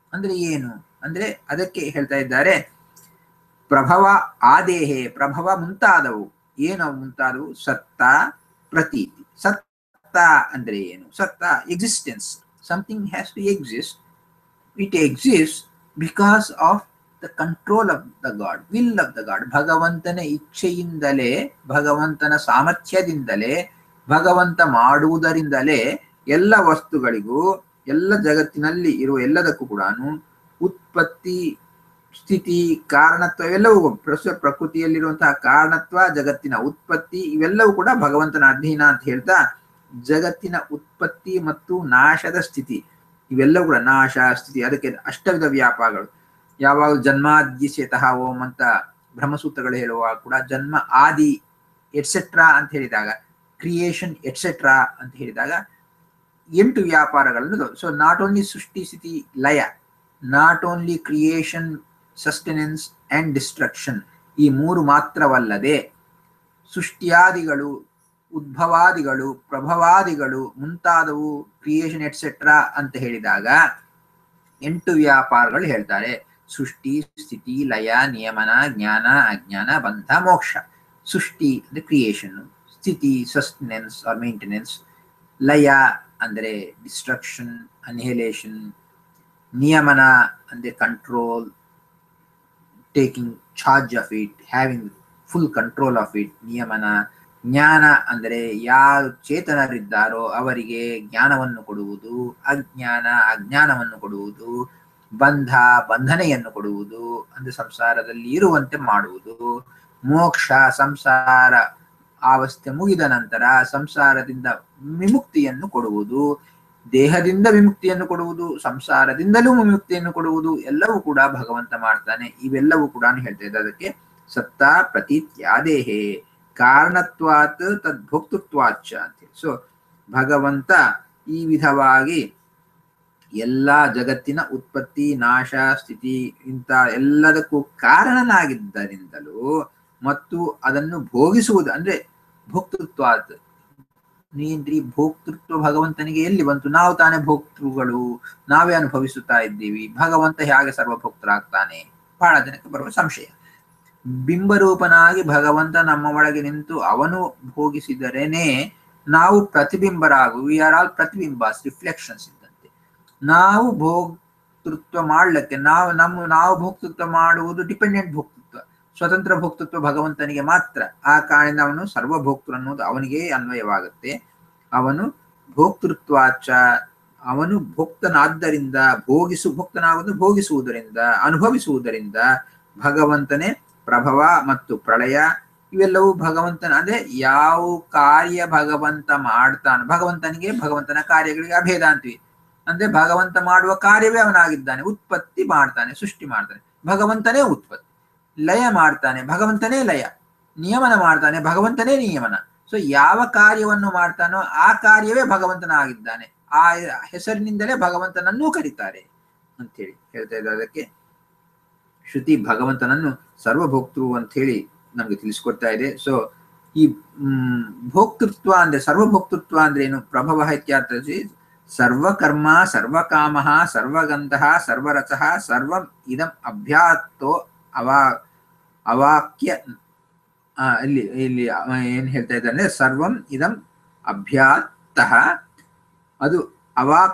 ಅಂದ್ರೆ ಏನು ಅಂದ್ರೆ ಅದಕ್ಕೆ ಹೇಳ್ತಾ ಇದ್ದಾರೆ ಪ್ರಭವ ಆದೇಹೆ ಪ್ರಭವ ಮುಂತಾದವು ಏನು ಅವು ಮುಂತಾದವು ಸತ್ತ ಪ್ರತೀತಿ ಸತ್ತ ಅಂದ್ರೆ ಏನು ಸತ್ತ existence something has to exist it exist because of the control of the God will of the God ಭಗವಂತನ ಇಚ್ಛೆಯಿಂದಲೇ ಭಗವಂತನ ಸಾಮರ್ಥ್ಯದಿಂದಲೇ ಭಗವಂತ ಮಾಡುವುದರಿಂದಲೇ ಎಲ್ಲ ವಸ್ತುಗಳಿಗೂ ಎಲ್ಲ ಜಗತ್ತಿನಲ್ಲಿ ಇರುವ ಎಲ್ಲದಕ್ಕೂ ಕೂಡ ಉತ್ಪತ್ತಿ ಸ್ಥಿತಿ ಕಾರಣತ್ವ ಇವೆಲ್ಲವೂ ಪ್ರಸ್ತುತ ಪ್ರಕೃತಿಯಲ್ಲಿರುವಂತಹ ಕಾರಣತ್ವ ಜಗತ್ತಿನ ಉತ್ಪತ್ತಿ ಇವೆಲ್ಲವೂ ಕೂಡ ಭಗವಂತನ ಅಧೀನ ಅಂತ ಹೇಳ್ತಾ ಜಗತ್ತಿನ ಉತ್ಪತ್ತಿ ಮತ್ತು ನಾಶದ ಸ್ಥಿತಿ ಇವೆಲ್ಲವೂ ಕೂಡ ನಾಶ ಸ್ಥಿತಿ ಅದಕ್ಕೆ ಅಷ್ಟವಿಧ ವ್ಯಾಪಗಳು ಯಾವಾಗ ಜನ್ಮಾದ್ಯಸೇತಃ ಓಂ ಅಂತ ಬ್ರಹ್ಮಸೂತ್ರಗಳು ಹೇಳುವಾಗ ಕೂಡ ಜನ್ಮ ಆದಿ ಎಟ್ಸೆಟ್ರಾ ಅಂತ ಹೇಳಿದಾಗ ಕ್ರಿಯೇಷನ್ ಎಟ್ಸೆಟ್ರಾ ಅಂತ ಹೇಳಿದಾಗ ಎಂಟು ವ್ಯಾಪಾರಗಳನ್ನು ಸೊ ನಾಟ್ ಓನ್ಲಿ ಸೃಷ್ಟಿ ಸ್ಥಿತಿ ಲಯ not only creation sustenance and destruction ಈ ಮೂರು ಮಾತ್ರವಲ್ಲದೆ ಸೃಷ್ಟಿಯಾದಿಗಳು ಉದ್ಭವಾದಿಗಳು ಪ್ರಭವಾದಿಗಳು ಮುಂತಾದವು ಕ್ರಿಯೇಷನ್ ಎಟ್ಸೆಟ್ರಾ ಅಂತ ಹೇಳಿದಾಗ ಎಂಟು ವ್ಯಾಪಾರಗಳು ಹೇಳ್ತಾರೆ ಸೃಷ್ಟಿ ಸ್ಥಿತಿ ಲಯ ನಿಯಮನ ಜ್ಞಾನ ಅಜ್ಞಾನ ಬಂಧ ಮೋಕ್ಷ ಸೃಷ್ಟಿ ಅಂದ್ರೆ ಕ್ರಿಯೇಷನ್ ಸ್ಥಿತಿ ಸಸ್ಟೆನೆನ್ಸ್ ಆರ್ ಮೇಂಟೆನೆನ್ಸ್ ಲಯ ಅಂದರೆ ಡಿಸ್ಟ್ರಕ್ಷನ್ ಅನಿಹಿಲೇಷನ್ ನಿಯಮನ ಅಂದರೆ control taking charge of it having full control of it ನಿಯಮನ ಜ್ಞಾನ ಅಂದರೆ ಯಾರು ಚೇತನರಿದ್ದಾರೋ ಅವರಿಗೆ ಜ್ಞಾನವನ್ನು ಕೊಡುವುದು ಅಜ್ಞಾನ ಅಜ್ಞಾನವನ್ನು ಕೊಡುವುದು ಬಂಧ ಬಂಧನೆಯನ್ನು ಕೊಡುವುದು ಅಂದ್ರೆ ಸಂಸಾರದಲ್ಲಿ ಇರುವಂತೆ ಮಾಡುವುದು ಮೋಕ್ಷ ಸಂಸಾರ ಅವಸ್ಥೆ ಮುಗಿದ ನಂತರ ಸಂಸಾರದಿಂದ ವಿಮುಕ್ತಿಯನ್ನು ಕೊಡುವುದು ದೇಹದಿಂದ ವಿಮುಕ್ತಿಯನ್ನು ಕೊಡುವುದು ಸಂಸಾರದಿಂದಲೂ ವಿಮುಕ್ತಿಯನ್ನು ಕೊಡುವುದು ಎಲ್ಲವೂ ಕೂಡ ಭಗವಂತ ಮಾಡ್ತಾನೆ ಇವೆಲ್ಲವೂ ಕೂಡ ಹೇಳ್ತಾ ಇದ್ದ ಅದಕ್ಕೆ ಸತ್ತ ಪ್ರತೀತ್ಯಾದೇಹೇ ಕಾರಣತ್ವಾತ್ ತದ್ಭೋಕ್ತೃತ್ವಾಚ ಅಂತೇಳಿ ಸೊ ಭಗವಂತ ಈ ವಿಧವಾಗಿ ಎಲ್ಲ ಜಗತ್ತಿನ ಉತ್ಪತ್ತಿ ನಾಶ ಸ್ಥಿತಿ ಇಂಥ ಎಲ್ಲದಕ್ಕೂ ಕಾರಣನಾಗಿದ್ದರಿಂದಲೂ ಮತ್ತು ಅದನ್ನು ಭೋಗಿಸುವುದು ಅಂದ್ರೆ ಭೋಕ್ತೃತ್ವಾತ್ ನೀನ್ರಿ ಭೋಕ್ತೃತ್ವ ಭಗವಂತನಿಗೆ ಎಲ್ಲಿ ಬಂತು ನಾವು ತಾನೇ ಭೋಕ್ತೃಗಳು ನಾವೇ ಅನುಭವಿಸುತ್ತಾ ಇದ್ದೀವಿ ಭಗವಂತ ಹೇಗೆ ಸರ್ವಭೋಕ್ತರಾಗ್ತಾನೆ ಬಹಳ ಜನಕ್ಕೆ ಬರುವ ಸಂಶಯ ಬಿಂಬರೂಪನಾಗಿ ಭಗವಂತ ನಮ್ಮ ಒಳಗೆ ನಿಂತು ಅವನು ಭೋಗಿಸಿದರೇನೆ ನಾವು ಪ್ರತಿಬಿಂಬರಾಗು ವಿ ಆರ್ ಆಲ್ ಪ್ರತಿಬಿಂಬಾಸ್ ರಿಫ್ಲೆಕ್ಷನ್ಸ್ ಇದ್ದಂತೆ ನಾವು ಭೋಕ್ತೃತ್ವ ಮಾಡ್ಲಿಕ್ಕೆ ನಾವು ನಮ್ಮ ನಾವು ಭೋಕ್ತೃತ್ವ ಮಾಡುವುದು ಡಿಪೆಂಡೆಂಟ್ ಭೋಕ್ತೃತ್ವ ಸ್ವತಂತ್ರ ಭೋಕ್ತೃತ್ವ ಭಗವಂತನಿಗೆ ಮಾತ್ರ ಆ ಕಾರಣದಿಂದ ಅವನು ಸರ್ವಭೋಕ್ತೃ ಅನ್ನೋದು ಅವನಿಗೆ ಅನ್ವಯವಾಗುತ್ತೆ ಅವನು ಭೋಕ್ತೃತ್ವಾಚ ಅವನು ಭೋಕ್ತನಾದ್ದರಿಂದ ಭೋಗಿಸು ಭೋಕ್ತನಾಗುವುದು ಭೋಗಿಸುವುದರಿಂದ ಅನುಭವಿಸುವುದರಿಂದ ಭಗವಂತನೇ ಪ್ರಭವ ಮತ್ತು ಪ್ರಳಯ ಇವೆಲ್ಲವೂ ಭಗವಂತನ ಅಂದ್ರೆ ಯಾವ ಕಾರ್ಯ ಭಗವಂತ ಮಾಡ್ತಾನೆ ಭಗವಂತನಿಗೆ ಭಗವಂತನ ಕಾರ್ಯಗಳಿಗೆ ಅಭೇದ ಅಂತೀವಿ ಅಂದ್ರೆ ಭಗವಂತ ಮಾಡುವ ಕಾರ್ಯವೇ ಅವನಾಗಿದ್ದಾನೆ ಉತ್ಪತ್ತಿ ಮಾಡ್ತಾನೆ ಸೃಷ್ಟಿ ಮಾಡ್ತಾನೆ ಭಗವಂತನೇ ಉತ್ಪತ್ತಿ ಲಯ ಮಾಡ್ತಾನೆ ಭಗವಂತನೇ ಲಯ ನಿಯಮನ ಮಾಡ್ತಾನೆ ಭಗವಂತನೇ ನಿಯಮನ ಸೊ ಯಾವ ಕಾರ್ಯವನ್ನು ಮಾಡ್ತಾನೋ ಆ ಕಾರ್ಯವೇ ಭಗವಂತನ ಆಗಿದ್ದಾನೆ ಆ ಹೆಸರಿನಿಂದಲೇ ಭಗವಂತನನ್ನೂ ಕರೀತಾರೆ ಅಂತೇಳಿ ಹೇಳ್ತಾ ಇದ್ದಾರೆ ಅದಕ್ಕೆ ಶ್ರುತಿ ಭಗವಂತನನ್ನು ಸರ್ವಭೋಕ್ತೃ ಅಂತ ಹೇಳಿ ನಮ್ಗೆ ತಿಳಿಸ್ಕೊಡ್ತಾ ಇದೆ ಸೊ ಈ ಹ್ಮ್ ಭೋಕ್ತೃತ್ವ ಅಂದ್ರೆ ಸರ್ವಭೋಕ್ತೃತ್ವ ಅಂದ್ರೆ ಏನು ಪ್ರಭವ ಇತ್ಯರ್ಥ ಸರ್ವಕರ್ಮ ಸರ್ವಕಾಮ ಸರ್ವಗಂಧ ಸರ್ವರಸ ಸರ್ವಂ ಇದಂ ಅಭ್ಯಾತ್ತೋ ಅವಾ ಅವಾಕ್ಯ ಆ, ಇಲ್ಲಿ ಇಲ್ಲಿ ಏನ್ ಹೇಳ್ತಾ ಇದ್ದಾರೆ ಅಂದ್ರೆ ಸರ್ವಂ ಇದಂ ಅಭ್ಯಾತ್ತಃ ಅದು ಅವಾಕ್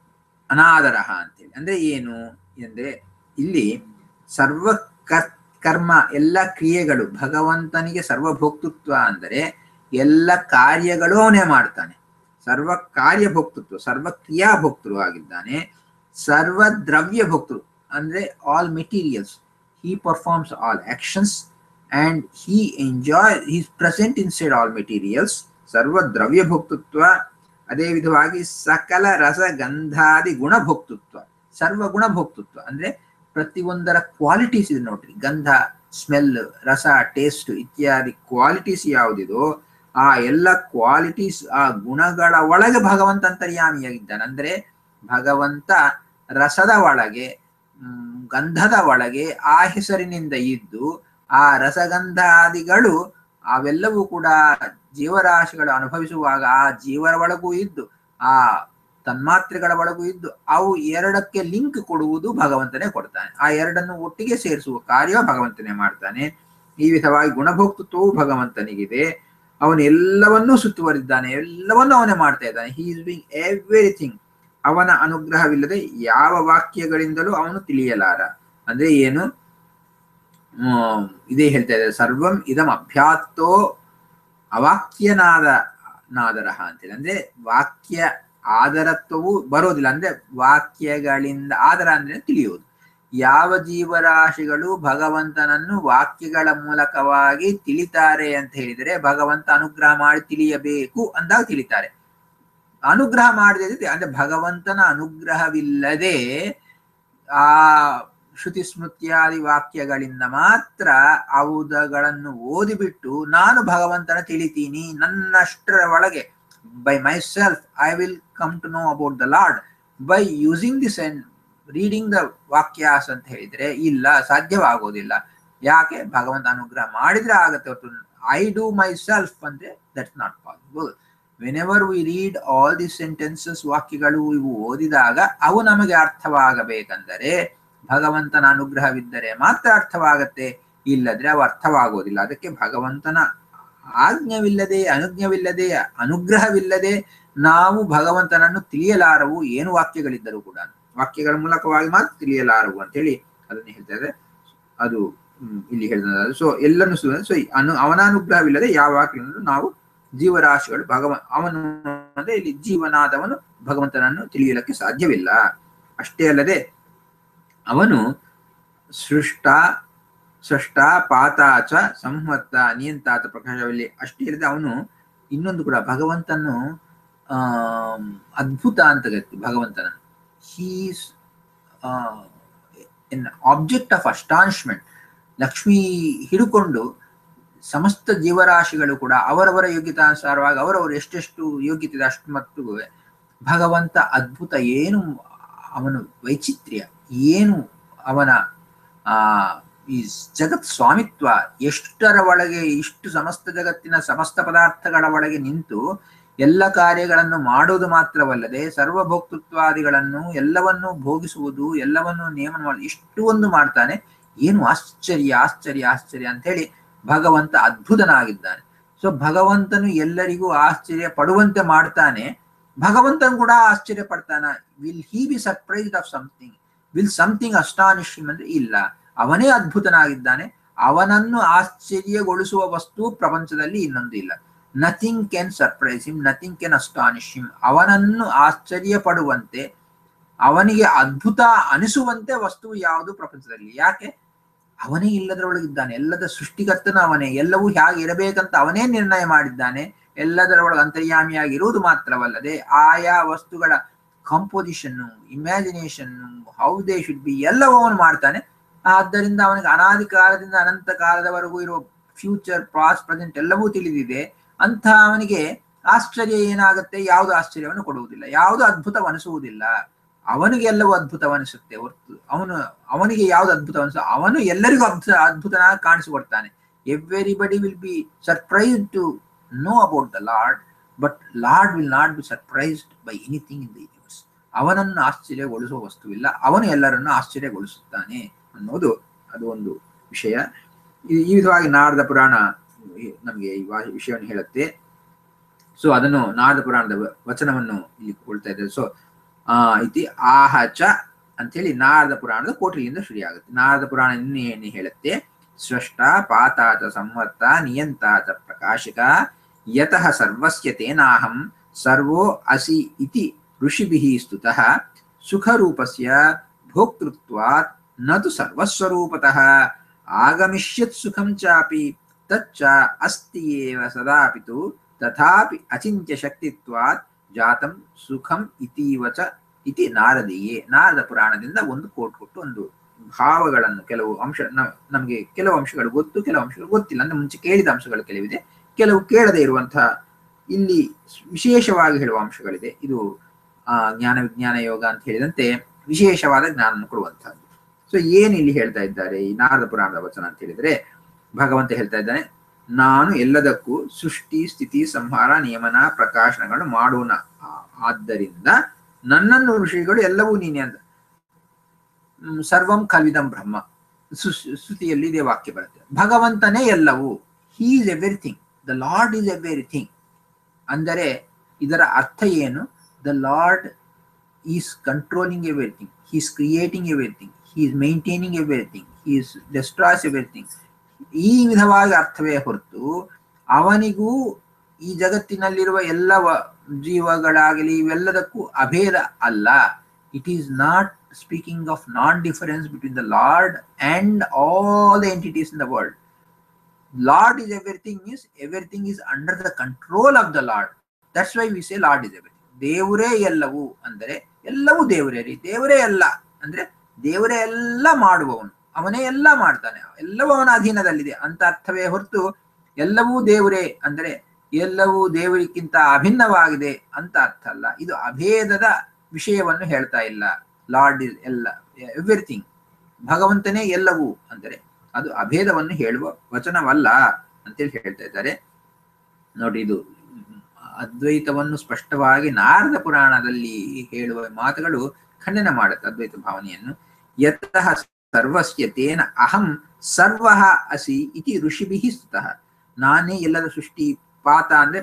ಅನಾದರ ಅಂತೇಳಿ ಅಂದ್ರೆ ಏನು ಅಂದ್ರೆ ಇಲ್ಲಿ ಸರ್ವ ಕರ್ ಕರ್ಮ ಎಲ್ಲ ಕ್ರಿಯೆಗಳು ಭಗವಂತನಿಗೆ ಸರ್ವಭೋಕ್ತೃತ್ವ ಅಂದರೆ ಎಲ್ಲ ಕಾರ್ಯಗಳು ಅವನೇ ಮಾಡ್ತಾನೆ ಸರ್ವ ಕಾರ್ಯಭೋಕ್ತೃತ್ವ ಸರ್ವ ಕ್ರಿಯಾಭೋಕ್ತೃ ಆಗಿದ್ದಾನೆ ಸರ್ವ ದ್ರವ್ಯ ಭೋಕ್ತೃ ಅಂದ್ರೆ all materials he performs all actions and he enjoy he is present inside all materials ಸರ್ವ ದ್ರವ್ಯ ಭೋಕ್ತೃತ್ವ ಅದೇ ವಿಧವಾಗಿ ಸಕಲ ರಸಗಂಧಾದಿ ಗುಣಭೋಕ್ತೃತ್ವ ಸರ್ವ ಗುಣಭೋಕ್ತೃತ್ವ ಅಂದ್ರೆ ಪ್ರತಿಯೊಂದರ ಕ್ವಾಲಿಟೀಸ್ ಇದೆ ನೋಡ್ರಿ ಗಂಧ ಸ್ಮೆಲ್ ರಸ ಟೇಸ್ಟ್ ಇತ್ಯಾದಿ ಕ್ವಾಲಿಟೀಸ್ ಯಾವುದಿದೋ ಆ ಎಲ್ಲ ಕ್ವಾಲಿಟೀಸ್ ಆ ಗುಣಗಳ ಒಳಗೆ ಭಗವಂತ ಅಂತರ್ಯಾಮಿಯಾಗಿದ್ದಾನೆ ಅಂದ್ರೆ ಭಗವಂತ ರಸದ ಒಳಗೆ ಹ್ಮ್, ಗಂಧದ ಒಳಗೆ ಆ ಹೆಸರಿನಿಂದ ಇದ್ದು ಆ ರಸಗಂಧಾದಿಗಳು ಅವೆಲ್ಲವೂ ಕೂಡ ಜೀವರಾಶಿಗಳು ಅನುಭವಿಸುವಾಗ ಆ ಜೀವರ ಒಳಗೂ ಇದ್ದು ಆ ತನ್ಮಾತ್ರೆಗಳ ಒಳಗೂ ಇದ್ದು ಅವು ಎರಡಕ್ಕೆ ಲಿಂಕ್ ಕೊಡುವುದು ಭಗವಂತನೇ ಕೊಡ್ತಾನೆ ಆ ಎರಡನ್ನು ಒಟ್ಟಿಗೆ ಸೇರಿಸುವ ಕಾರ್ಯ ಭಗವಂತನೇ ಮಾಡ್ತಾನೆ ಈ ವಿಧವಾಗಿ ಗುಣಭೋಕ್ತೃತ್ವವು ಭಗವಂತನಿಗಿದೆ ಅವನು ಎಲ್ಲವನ್ನೂ ಸುತ್ತುವರಿದ್ದಾನೆ ಎಲ್ಲವನ್ನೂ ಅವನೇ ಮಾಡ್ತಾ ಇದ್ದಾನೆ ಹಿ ಇಸ್ ಬಿಂಗ್ ಎವ್ರಿಥಿಂಗ್ ಅವನ ಅನುಗ್ರಹವಿಲ್ಲದೆ ಯಾವ ವಾಕ್ಯಗಳಿಂದಲೂ ಅವನು ತಿಳಿಯಲಾರ ಅಂದ್ರೆ ಏನು ಹ್ಮ್, ಇದೇ ಹೇಳ್ತಾ ಇದ್ದಾರೆ ಸರ್ವಂ ಇದಂ ಅಭ್ಯಾತ್ತೋ ಅವಾಕ್ಯನಾದ ನಾದರಹ ಅಂತೇಳಿ ಅಂದ್ರೆ ವಾಕ್ಯ ಆದರತ್ವವು ಬರೋದಿಲ್ಲ ಅಂದ್ರೆ ವಾಕ್ಯಗಳಿಂದ ಆದರ ಅಂದ್ರೆ ತಿಳಿಯುವುದು ಯಾವ ಜೀವರಾಶಿಗಳು ಭಗವಂತನನ್ನು ವಾಕ್ಯಗಳ ಮೂಲಕವಾಗಿ ತಿಳಿತಾರೆ ಅಂತ ಹೇಳಿದರೆ ಭಗವಂತ ಅನುಗ್ರಹ ಮಾಡಿ ತಿಳಿಯಬೇಕು ಅಂದಾಗ ತಿಳಿತಾರೆ ಅನುಗ್ರಹ ಮಾಡದೆ ಅಂದ್ರೆ ಭಗವಂತನ ಅನುಗ್ರಹವಿಲ್ಲದೆ ಆ ಶ್ರುತಿ ಸ್ಮೃತ್ಯಾದಿ ವಾಕ್ಯಗಳಿಂದ ಮಾತ್ರ ಅವುಗಳನ್ನು ಓದಿಬಿಟ್ಟು ನಾನು ಭಗವಂತನ ತಿಳಿತೀನಿ ನನ್ನಷ್ಟರ ಒಳಗೆ by myself I will come to know about the Lord by using this and reading the ವಾಕ್ಯಾಸ್ ಅಂತ ಹೇಳಿದ್ರೆ ಇಲ್ಲ ಸಾಧ್ಯವಾಗೋದಿಲ್ಲ ಯಾಕೆ ಭಗವಂತ ಅನುಗ್ರಹ ಮಾಡಿದ್ರೆ ಆಗತ್ತೆ ಹೊರತು ಐ ಡೂ ಮೈ ಸೆಲ್ಫ್ ಅಂದ್ರೆ that's not possible whenever we read all the sentences ವಾಕ್ಯಗಳು ಇವು ಓದಿದಾಗ ಅವು ನಮಗೆ ಅರ್ಥವಾಗಬೇಕಂದರೆ ಭಗವಂತನ ಅನುಗ್ರಹವಿದ್ದರೆ ಮಾತ್ರ ಅರ್ಥವಾಗತ್ತೆ ಇಲ್ಲದ್ರೆ ಅವು ಅರ್ಥವಾಗೋದಿಲ್ಲ ಅದಕ್ಕೆ ಭಗವಂತನ ಆಜ್ಞವಿಲ್ಲದೆ ಅನುಜ್ಞವಿಲ್ಲದೆ ಅನುಗ್ರಹವಿಲ್ಲದೆ ನಾವು ಭಗವಂತನನ್ನು ತಿಳಿಯಲಾರವು ಏನು ವಾಕ್ಯಗಳಿದ್ದರೂ ಕೂಡ ವಾಕ್ಯಗಳ ಮೂಲಕವಾಗಿ ಮಾತ್ರ ತಿಳಿಯಲಾರವು ಅಂತ ಹೇಳಿ ಅದನ್ನು ಹೇಳ್ತಾರೆ ಅದು ಹ್ಮ್, ಇಲ್ಲಿ ಹೇಳಿದ ಸೊ ಎಲ್ಲನ್ನು ಸೊ ಅನು ಅವನ ಅನುಗ್ರಹವಿಲ್ಲದೆ ಯಾವ ವಾಕ್ಯಗಳನ್ನು ನಾವು ಜೀವರಾಶಿಗಳು ಭಗವ ಅವನು ಅಂದ್ರೆ ಇಲ್ಲಿ ಜೀವನಾದವನು ಭಗವಂತನನ್ನು ತಿಳಿಯಲಿಕ್ಕೆ ಸಾಧ್ಯವಿಲ್ಲ ಅಷ್ಟೇ ಅಲ್ಲದೆ ಅವನು ಸೃಷ್ಟ ಸೃಷ್ಟ ಪಾತಾಚ ಸಂಹತ್ತ ನಿಯಂತಾತ ಪ್ರಕಾಶದಲ್ಲಿ ಅಷ್ಟೇ ಇಲ್ಲದೆ ಅವನು ಇನ್ನೊಂದು ಕೂಡ ಭಗವಂತನು ಆ ಅದ್ಭುತ ಅಂತ ಕರಿತೀವಿ ಭಗವಂತನನ್ನು he's an object of astonishment Lakshmi ಹಿಡ್ಕೊಂಡು ಸಮಸ್ತ ಜೀವರಾಶಿಗಳು ಕೂಡ ಅವರವರ ಯೋಗ್ಯತಾನುಸಾರವಾಗಿ ಅವರವರು ಎಷ್ಟೆಷ್ಟು ಯೋಗ್ಯತೆ ಇದೆ ಅಷ್ಟು ಮಟ್ಟಿಗೂ ಭಗವಂತ ಅದ್ಭುತ ಏನು ಅವನ ವೈಚಿತ್ರ್ಯ ಏನು ಅವನ ಆ ಈ ಜಗತ್ ಸ್ವಾಮಿತ್ವ ಎಷ್ಟರ ಒಳಗೆ ಇಷ್ಟು ಸಮಸ್ತ ಜಗತ್ತಿನ ಸಮಸ್ತ ಪದಾರ್ಥಗಳ ಒಳಗೆ ನಿಂತು ಎಲ್ಲ ಕಾರ್ಯಗಳನ್ನು ಮಾಡೋದು ಮಾತ್ರವಲ್ಲದೆ ಸರ್ವಭೋಕ್ತೃತ್ವಾದಿಗಳನ್ನು ಎಲ್ಲವನ್ನೂ ಭೋಗಿಸುವುದು ಎಲ್ಲವನ್ನೂ ನೇಮನ ಮಾಡಿ ಇಷ್ಟು ಒಂದು ಮಾಡ್ತಾನೆ ಏನು ಆಶ್ಚರ್ಯ ಆಶ್ಚರ್ಯ ಆಶ್ಚರ್ಯ ಅಂತ ಹೇಳಿ ಭಗವಂತ ಅದ್ಭುತನಾಗಿದ್ದಾನೆ ಸೊ ಭಗವಂತನು ಎಲ್ಲರಿಗೂ ಆಶ್ಚರ್ಯ ಪಡುವಂತೆ ಮಾಡ್ತಾನೆ ಭಗವಂತನು ಕೂಡ ಆಶ್ಚರ್ಯ ಪಡ್ತಾನ will he be surprised of something will something astonish ಅಂದ್ರೆ ಇಲ್ಲ ಅವನೇ ಅದ್ಭುತನಾಗಿದ್ದಾನೆ ಅವನನ್ನು ಆಶ್ಚರ್ಯಗೊಳಿಸುವ ವಸ್ತು ಪ್ರಪಂಚದಲ್ಲಿ ಇನ್ನೊಂದು ಇಲ್ಲ nothing can surprise him nothing can astonish him ಅವನನ್ನು ಆಶ್ಚರ್ಯ ಪಡುವಂತೆ ಅವನಿಗೆ ಅದ್ಭುತ ಅನಿಸುವಂತೆ ವಸ್ತು ಯಾವುದು ಪ್ರಪಂಚದಲ್ಲಿ ಯಾಕೆ ಅವನೇ ಇಲ್ಲದರೊಳಗಿದ್ದಾನೆ ಎಲ್ಲದ ಸೃಷ್ಟಿಕರ್ತನ ಅವನೇ ಎಲ್ಲವೂ ಹೇಗೆ ಇರಬೇಕಂತ ಅವನೇ ನಿರ್ಣಯ ಮಾಡಿದ್ದಾನೆ ಎಲ್ಲದರ ಒಳಗೆ ಅಂತರ್ಯಾಮಿಯಾಗಿರುವುದು ಮಾತ್ರವಲ್ಲದೆ ಆಯಾ ವಸ್ತುಗಳ composition imagination how they should be ಎಲ್ಲವೂ ಅವನು ಮಾಡ್ತಾನೆ ಆದ್ದರಿಂದ ಅವನಿಗೆ ಅನಾದಿ ಕಾಲದಿಂದ ಅನಂತ ಕಾಲದವರೆಗೂ ಇರುವ ಫ್ಯೂಚರ್ ಪಾಸ್ ಪ್ರೆಸೆಂಟ್ ಎಲ್ಲವೂ ತಿಳಿದಿದೆ ಅಂತ ಅವನಿಗೆ ಆಶ್ಚರ್ಯ ಏನಾಗುತ್ತೆ ಯಾವುದು ಆಶ್ಚರ್ಯವನ್ನು ಕೊಡುವುದಿಲ್ಲ ಯಾವುದು ಅದ್ಭುತವನಿಸುವುದಿಲ್ಲ ಅವನಿಗೆ ಎಲ್ಲವೂ ಅದ್ಭುತವನಿಸುತ್ತೆ ಹೊರತು ಅವನು ಅವನಿಗೆ ಯಾವ್ದು ಅದ್ಭುತವನಿಸ ಅವನು ಎಲ್ಲರಿಗೂ ಅದ್ಭುತ ಅದ್ಭುತನಾಗಿ ಕಾಣಿಸಿಕೊಡ್ತಾನೆ everybody will be surprise to know about the Lord but Lord will not be surprised by anything in the universe ಅವನನ್ನು ಆಶ್ಚರ್ಯಗೊಳಿಸುವ ವಸ್ತುವಿಲ್ಲ ಅವನು ಎಲ್ಲರನ್ನು ಆಶ್ಚರ್ಯಗೊಳಿಸುತ್ತಾನೆ ಅನ್ನೋದು ಅದು ಒಂದು ವಿಷಯ ಈ ಈ ವಿಧವಾಗಿ ನಾರದ ಪುರಾಣ ನಮಗೆ ಈ ವಾ- ವಿಷಯವನ್ನು ಹೇಳುತ್ತೆ ಸೊ ಅದನ್ನು ನಾರದ ಪುರಾಣದ ವ- ವಚನವನ್ನು ಇಲ್ಲಿ ಕೊಡ್ತಾ ಇದ್ದಾರೆ ಸೊ ಆ ಇತಿ ಆಹಚ ಅಂತೇಳಿ ನಾರದ ಪುರಾಣದ ಕೋಟಿಲಿಂದ ಶುರುವಾಗುತ್ತೆ ನಾರದ ಪುರಾಣ ಇನ್ನು ಏನು ಹೇಳುತ್ತೆ ಸೃಷ್ಟ ಪಾತಾಚ ಸಂವತ್ತ ನಿಯಂತಾಚ ಪ್ರಕಾಶಕ ಯತಃ ಸರ್ವಸ್ಯ ತೇನಾಹಂ ಸರ್ವೋ ಅಸಿ ಇತಿ ಋಷಿಭಿಃ ಸ್ತುತಃ ಸುಖರೂಪಸ್ಯ ಭೋಕ್ತೃತ್ವಾತ್ ನ ತು ಸರ್ವಸ್ವರೂಪತಃ ಆಗಮಿಷ್ಯತ್ ಸುಖಂ ಚಾಪಿ ತಚ್ಚ ಅಸ್ತಿ ಏವ ಸದಾಪಿತು ತಥಾಪಿ ಅಚಿಂತ್ಯ ಶಕ್ತಿತ್ವಾತ್ ಜಾತಂ ಸುಖಂ ಇತೀವ ಚ ಇತಿ ನಾರದೀಯೇ ನಾರದ ಪುರಾಣದಿಂದ ಒಂದು ಕೋಟ್ ಕೊಟ್ಟು ಒಂದು ಭಾವಗಳನ್ನು ಕೆಲವು ಅಂಶ ನ- ನಮಗೆ ಕೆಲವು ಅಂಶಗಳು ಗೊತ್ತು ಕೆಲವು ಅಂಶಗಳು ಗೊತ್ತಿಲ್ಲ ಅಂದ್ರೆ ಮುಂಚೆ ಕೇಳಿದ ಅಂಶಗಳು ಕೆಲವಿದೆ ಕೆಲವು ಕೇಳದೆ ಇರುವಂತಹ ಇಲ್ಲಿ ವಿಶೇಷವಾಗಿ ಹೇಳುವ ಅಂಶಗಳಿದೆ ಇದು ಆ ಜ್ಞಾನ ವಿಜ್ಞಾನ ಯೋಗ ಅಂತ ಹೇಳಿದಂತೆ ವಿಶೇಷವಾದ ಜ್ಞಾನವನ್ನು ಕೊಡುವಂತಹದ್ದು ಸೊ ಏನ್ ಇಲ್ಲಿ ಹೇಳ್ತಾ ಇದ್ದಾರೆ ಈ ನಾರದ ಪುರಾಣದ ವಚನ ಅಂತ ಹೇಳಿದ್ರೆ ಭಗವಂತ ಹೇಳ್ತಾ ಇದ್ದಾನೆ ನಾನು ಎಲ್ಲದಕ್ಕೂ ಸೃಷ್ಟಿ ಸ್ಥಿತಿ ಸಂಹಾರ ನಿಯಮನ ಪ್ರಕಾಶನಗಳು ಮಾಡೋಣ ಆ- ಆದ್ದರಿಂದ ನನ್ನನ್ನು ಋಷಿಗಳು ಎಲ್ಲವೂ ನೀನೆ ಅಂತ ಹ್ಮ್, ಸರ್ವಂ ಕಲ್ವಿದಂ ಬ್ರಹ್ಮ ಸು- ಶ್ರುತಿಯಲ್ಲಿ ಇದೇ ವಾಕ್ಯ ಬರುತ್ತೆ ಭಗವಂತನೇ ಎಲ್ಲವೂ he is everything the Lord is everything ಅಂದರೆ ಇದರ ಅರ್ಥ ಏನು the Lord is controlling everything he is creating everything he is maintaining everything he is destroys everything ಈ ವಿಧವಾಗಿ ಅರ್ಥವೇ ಹೊರತು ಅವನಿಗೂ ಈ ಜಗತ್ತಿನಲ್ಲಿರುವ ಎಲ್ಲ ವ- ಜೀವಗಳಾಗಲಿ ಇವೆಲ್ಲದಕ್ಕೂ ಅಭೇದ ಅಲ್ಲ it is not speaking of non difference between the Lord and all the entities in the world Lord is everything is everything is under the control of the Lord that's why we say Lord is everything ದೇವರೇ ಎಲ್ಲವೂ ಅಂದರೆ ಎಲ್ಲವೂ ದೇವರೇ ರೀ ದೇವರೇ ಎಲ್ಲ ಅಂದ್ರೆ ದೇವರೇ ಎಲ್ಲ ಮಾಡುವವನು ಅವನೇ ಎಲ್ಲ ಮಾಡ್ತಾನೆ ಎಲ್ಲವೂ ಅವನ ಅಧೀನದಲ್ಲಿದೆ ಅಂತ ಅರ್ಥವೇ ಹೊರತು ಎಲ್ಲವೂ ದೇವರೇ ಅಂದರೆ ಎಲ್ಲವೂ ದೇವರಿಗಿಂತ ಅಭಿನ್ನವಾಗಿದೆ ಅಂತ ಅರ್ಥ ಅಲ್ಲ ಇದು ಅಭೇದದ ವಿಷಯವನ್ನು ಹೇಳ್ತಾ ಇಲ್ಲ ಲಾರ್ಡ್ ಇಸ್ ಎಲ್ಲ ಎವ್ರಿಥಿಂಗ್ ಭಗವಂತನೇ ಎಲ್ಲವೂ ಅಂದರೆ ಅದು ಅಭೇದವನ್ನು ಹೇಳುವ ವಚನವಲ್ಲ ಅಂತೇಳಿ ಹೇಳ್ತಾ ಇದ್ದಾರೆ ನೋಡಿ ಇದು ಅದ್ವೈತವನ್ನು ಸ್ಪಷ್ಟವಾಗಿ ನಾರದ ಪುರಾಣದಲ್ಲಿ ಹೇಳುವ ಮಾತುಗಳು ಖಂಡನ ಮಾಡುತ್ತೆ ಅದ್ವೈತ ಭಾವನೆಯನ್ನು ಯತಃ ಸರ್ವಸ್ಯ ತೇನ ಅಹಂ ಸರ್ವ ಅಸಿ ಇತಿ ಋಷಿಭಿ ಸ್ತುತಃ ನಾನೇ ಎಲ್ಲರ ಸೃಷ್ಟಿ ಪಾತ ಅಂದ್ರೆ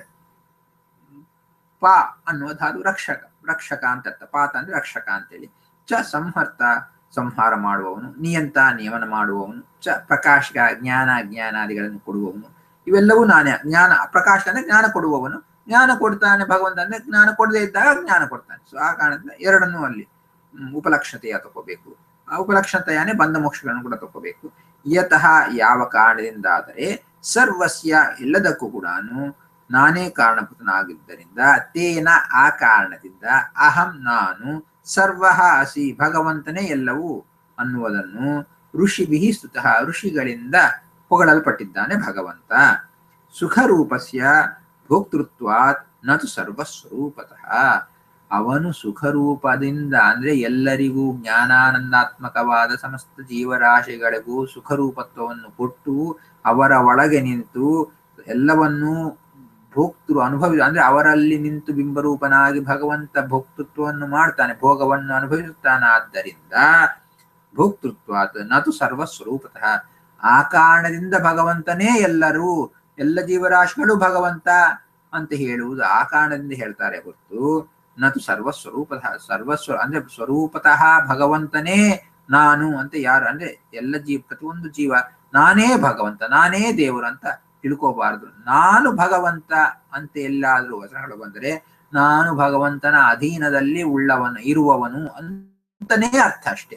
ಪಾ ಅನ್ನುವ ಧಾತು ರಕ್ಷಕ ರಕ್ಷಕ ಅಂತ ಅರ್ಥ ಪಾತ ಅಂದ್ರೆ ರಕ್ಷಕ ಅಂತೇಳಿ ಚ ಸಂಹರ್ತ ಸಂಹಾರ ಮಾಡುವವನು ನಿಯಂತ ನಿಯಮನ ಮಾಡುವವನು ಚ ಪ್ರಕಾಶ ಜ್ಞಾನ ಜ್ಞಾನಾದಿಗಳನ್ನು ಕೊಡುವವನು ಇವೆಲ್ಲವೂ ನಾನೇ ಜ್ಞಾನ ಪ್ರಕಾಶ ಅಂದ್ರೆ ಜ್ಞಾನ ಕೊಡುವವನು ಜ್ಞಾನ ಕೊಡ್ತಾನೆ ಭಗವಂತ ಅಂದ್ರೆ ಜ್ಞಾನ ಕೊಡದೇ ಇದ್ದಾಗ ಜ್ಞಾನ ಕೊಡ್ತಾನೆ ಸೊ ಆ ಕಾರಣದಿಂದ ಎರಡನ್ನೂ ಅಲ್ಲಿ ಹ್ಮ್, ಉಪಲಕ್ಷತೆಯ ತಗೋಬೇಕು ಆ ಉಪಲಕ್ಷತೆಯನ್ನೇ ಬಂಧ ಮೋಕ್ಷಗಳನ್ನು ಕೂಡ ತಗೋಬೇಕು ಯತಃ ಯಾವ ಕಾರಣದಿಂದಾದರೆ ಸರ್ವಸ್ಯ ಎಲ್ಲದಕ್ಕೂ ಕೂಡ ನಾನೇ ಕಾರಣಭೂತನಾಗಿದ್ದರಿಂದ ತೇನ ಆ ಕಾರಣದಿಂದ ಅಹಂ ನಾನು ಸರ್ವ ಅಸಿ ಭಗವಂತನೇ ಎಲ್ಲವೂ ಅನ್ನುವುದನ್ನು ಋಷಿಭಿ ಸ್ತುತಃ ಋಷಿಗಳಿಂದ ಹೊಗಳಲ್ಪಟ್ಟಿದ್ದಾನೆ ಭಗವಂತ ಸುಖರೂಪಸ್ಯ ಭೋಕ್ತೃತ್ವಾತ್ ನತು ಸರ್ವಸ್ವರೂಪತಃ ಅವನು ಸುಖರೂಪದಿಂದ ಅಂದ್ರೆ ಎಲ್ಲರಿಗೂ ಜ್ಞಾನಾನಂದಾತ್ಮಕವಾದ ಸಮಸ್ತ ಜೀವರಾಶಿಗಳಿಗೂ ಸುಖರೂಪತ್ವವನ್ನು ಕೊಟ್ಟು ಅವರ ಒಳಗೆ ನಿಂತು ಎಲ್ಲವನ್ನೂ ಭೋಕ್ತೃ ಅನುಭವಿ ಅಂದ್ರೆ ಅವರಲ್ಲಿ ನಿಂತು ಬಿಂಬರೂಪನಾಗಿ ಭಗವಂತ ಭೋಕ್ತೃತ್ವವನ್ನು ಮಾಡ್ತಾನೆ ಭೋಗವನ್ನು ಅನುಭವಿಸುತ್ತಾನಾದ್ದರಿಂದ ಭೋಕ್ತೃತ್ವಾತ್ ನತು ಸರ್ವಸ್ವರೂಪತಃ ಆ ಕಾರಣದಿಂದ ಭಗವಂತನೇ ಎಲ್ಲರೂ ಎಲ್ಲ ಜೀವರಾಶಿಗಳು ಭಗವಂತ ಅಂತ ಹೇಳುವುದು ಆ ಕಾರಣದಿಂದ ಹೇಳ್ತಾರೆ ಹೊರತು ನತು ಸರ್ವಸ್ವರೂಪತಃ ಸರ್ವಸ್ವ ಅಂದ್ರೆ ಸ್ವರೂಪತಃ ಭಗವಂತನೇ ನಾನು ಅಂತ ಯಾರು ಅಂದ್ರೆ ಎಲ್ಲ ಜೀವ ಪ್ರತಿಯೊಂದು ಜೀವ ನಾನೇ ಭಗವಂತ ನಾನೇ ದೇವರು ಅಂತ ತಿಳ್ಕೋಬಾರದು ನಾನು ಭಗವಂತ ಅಂತ ಎಲ್ಲಾದ್ರೂ ವಚನಗಳು ಬಂದರೆ ನಾನು ಭಗವಂತನ ಅಧೀನದಲ್ಲಿ ಉಳ್ಳವನು ಇರುವವನು ಅಂತನೇ ಅರ್ಥ ಅಷ್ಟೇ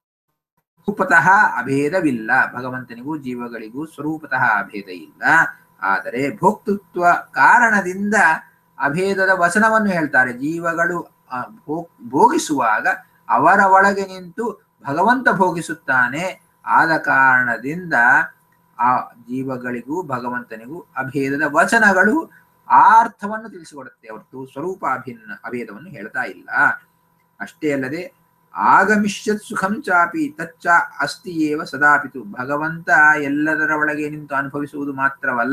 ಸ್ವರೂಪತಃ ಅಭೇದವಿಲ್ಲ ಭಗವಂತನಿಗೂ ಜೀವಗಳಿಗೂ ಸ್ವರೂಪತಃ ಅಭೇದ ಇಲ್ಲ ಆದರೆ ಭೋಕ್ತೃತ್ವ ಕಾರಣದಿಂದ ಅಭೇದದ ವಚನವನ್ನು ಹೇಳ್ತಾರೆ ಜೀವಗಳು ಆ, ಭೋ- ಭೋಗಿಸುವಾಗ ಅವರ ಒಳಗೆ ನಿಂತು ಭಗವಂತ ಭೋಗಿಸುತ್ತಾನೆ ಆದ ಕಾರಣದಿಂದ ಆ ಜೀವಗಳಿಗೂ ಭಗವಂತನಿಗೂ ಅಭೇದದ ವಚನಗಳು ಆ ಅರ್ಥವನ್ನು ತಿಳಿಸಿಕೊಡುತ್ತೆ ಹೊರತು ಸ್ವರೂಪ ಅಭಿನ್ನ ಅಭೇದವನ್ನು ಹೇಳ್ತಾ ಇಲ್ಲ ಅಷ್ಟೇ ಅಲ್ಲದೆ ಆಗಮಿಷ್ಯತ್ ಸುಖಂ ಚಾಪಿ ತಚ್ಚ ಅಸ್ತಿ ಏವ ಸದಾಪಿತು ಭಗವಂತ ಎಲ್ಲದರ ಒಳಗೆ ನಿಂತು ಅನುಭವಿಸುವುದು ಮಾತ್ರವಲ್ಲ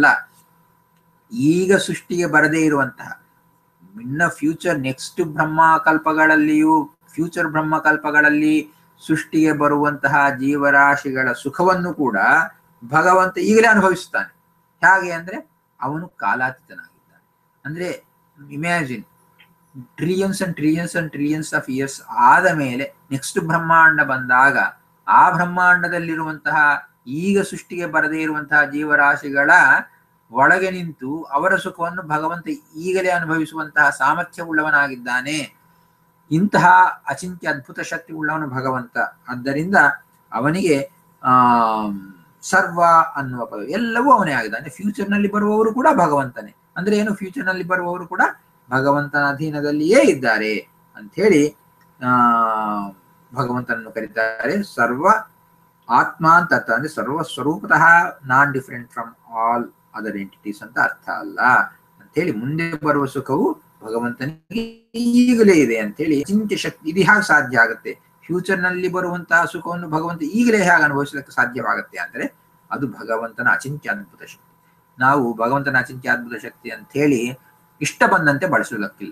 ಈಗ ಸೃಷ್ಟಿಗೆ ಬರದೇ ಇರುವಂತಹ ಇನ್ನ ಫ್ಯೂಚರ್ ನೆಕ್ಸ್ಟ್ ಬ್ರಹ್ಮಕಲ್ಪಗಳಲ್ಲಿಯೂ ಫ್ಯೂಚರ್ ಬ್ರಹ್ಮಕಲ್ಪಗಳಲ್ಲಿ ಸೃಷ್ಟಿಗೆ ಬರುವಂತಹ ಜೀವರಾಶಿಗಳ ಸುಖವನ್ನು ಕೂಡ ಭಗವಂತ ಈಗಲೇ ಅನುಭವಿಸುತ್ತಾನೆ ಹೇಗೆ ಅಂದ್ರೆ ಅವನು ಕಾಲಾತೀತನಾಗಿದ್ದಾನೆ ಅಂದ್ರೆ imagine trillions and trillions and trillions of years ಆದ ಮೇಲೆ ನೆಕ್ಸ್ಟ್ ಬ್ರಹ್ಮಾಂಡ ಬಂದಾಗ ಆ ಬ್ರಹ್ಮಾಂಡದಲ್ಲಿರುವಂತಹ ಈಗ ಸೃಷ್ಟಿಗೆ ಬರದೇ ಇರುವಂತಹ ಜೀವರಾಶಿಗಳ ಒಳಗೆ ನಿಂತು ಅವರ ಸುಖವನ್ನು ಭಗವಂತ ಈಗಲೇ ಅನುಭವಿಸುವಂತಹ ಸಾಮರ್ಥ್ಯವುಳ್ಳವನಾಗಿದ್ದಾನೆ ಇಂತಹ ಅಚಿಂತ್ಯ ಅದ್ಭುತ ಶಕ್ತಿ ಉಳ್ಳವನು ಭಗವಂತ ಆದ್ದರಿಂದ ಅವನಿಗೆ ಆ ಸರ್ವ ಅನ್ನುವ ಪದ ಎಲ್ಲವೂ ಅವನೇ ಆಗಿದ್ದಾನೆ ಫ್ಯೂಚರ್ ನಲ್ಲಿ ಬರುವವರು ಕೂಡ ಭಗವಂತನೇ ಅಂದ್ರೆ ಏನು ಫ್ಯೂಚರ್ ನಲ್ಲಿ ಬರುವವರು ಕೂಡ ಭಗವಂತನ ಅಧೀನದಲ್ಲಿಯೇ ಇದ್ದಾರೆ ಅಂತ ಹೇಳಿ ಆ ಭಗವಂತನನ್ನು ಕರೀತಾರೆ ಸರ್ವ ಆತ್ಮ ಅಂತ ಅರ್ಥ ಅಂದ್ರೆ ಸರ್ವ ಸ್ವರೂಪತಃ non different from all other entities ಅಂತ ಅರ್ಥ ಅಲ್ಲ ಅಂತ ಹೇಳಿ ಮುಂದೆ ಬರುವ ಸುಖವು ಭಗವಂತನಿಗೆ ಈಗಲೇ ಇದೆ ಅಂತ ಹೇಳಿ ಚಿಂತ್ಯ ಶಕ್ತಿ ಇದು ಹೇಗೆ ಸಾಧ್ಯ ಆಗುತ್ತೆ ಫ್ಯೂಚರ್ ನಲ್ಲಿ ಬರುವಂತಹ ಸುಖವನ್ನು ಭಗವಂತ ಈಗಲೇ ಹೇಗೆ ಅನುಭವಿಸಲಿಕ್ಕೆ ಸಾಧ್ಯವಾಗುತ್ತೆ ಅಂದ್ರೆ ಅದು ಭಗವಂತನ ಅಚಿಂತ್ಯ ಅದ್ಭುತ ಶಕ್ತಿ ನಾವು ಭಗವಂತನ ಅಚಿಂತ್ಯ ಅದ್ಭುತ ಶಕ್ತಿ ಅಂತ ಹೇಳಿ ಇಷ್ಟ ಬಂದಂತೆ ಬಳಸೋದಕ್ಕಿಲ್ಲ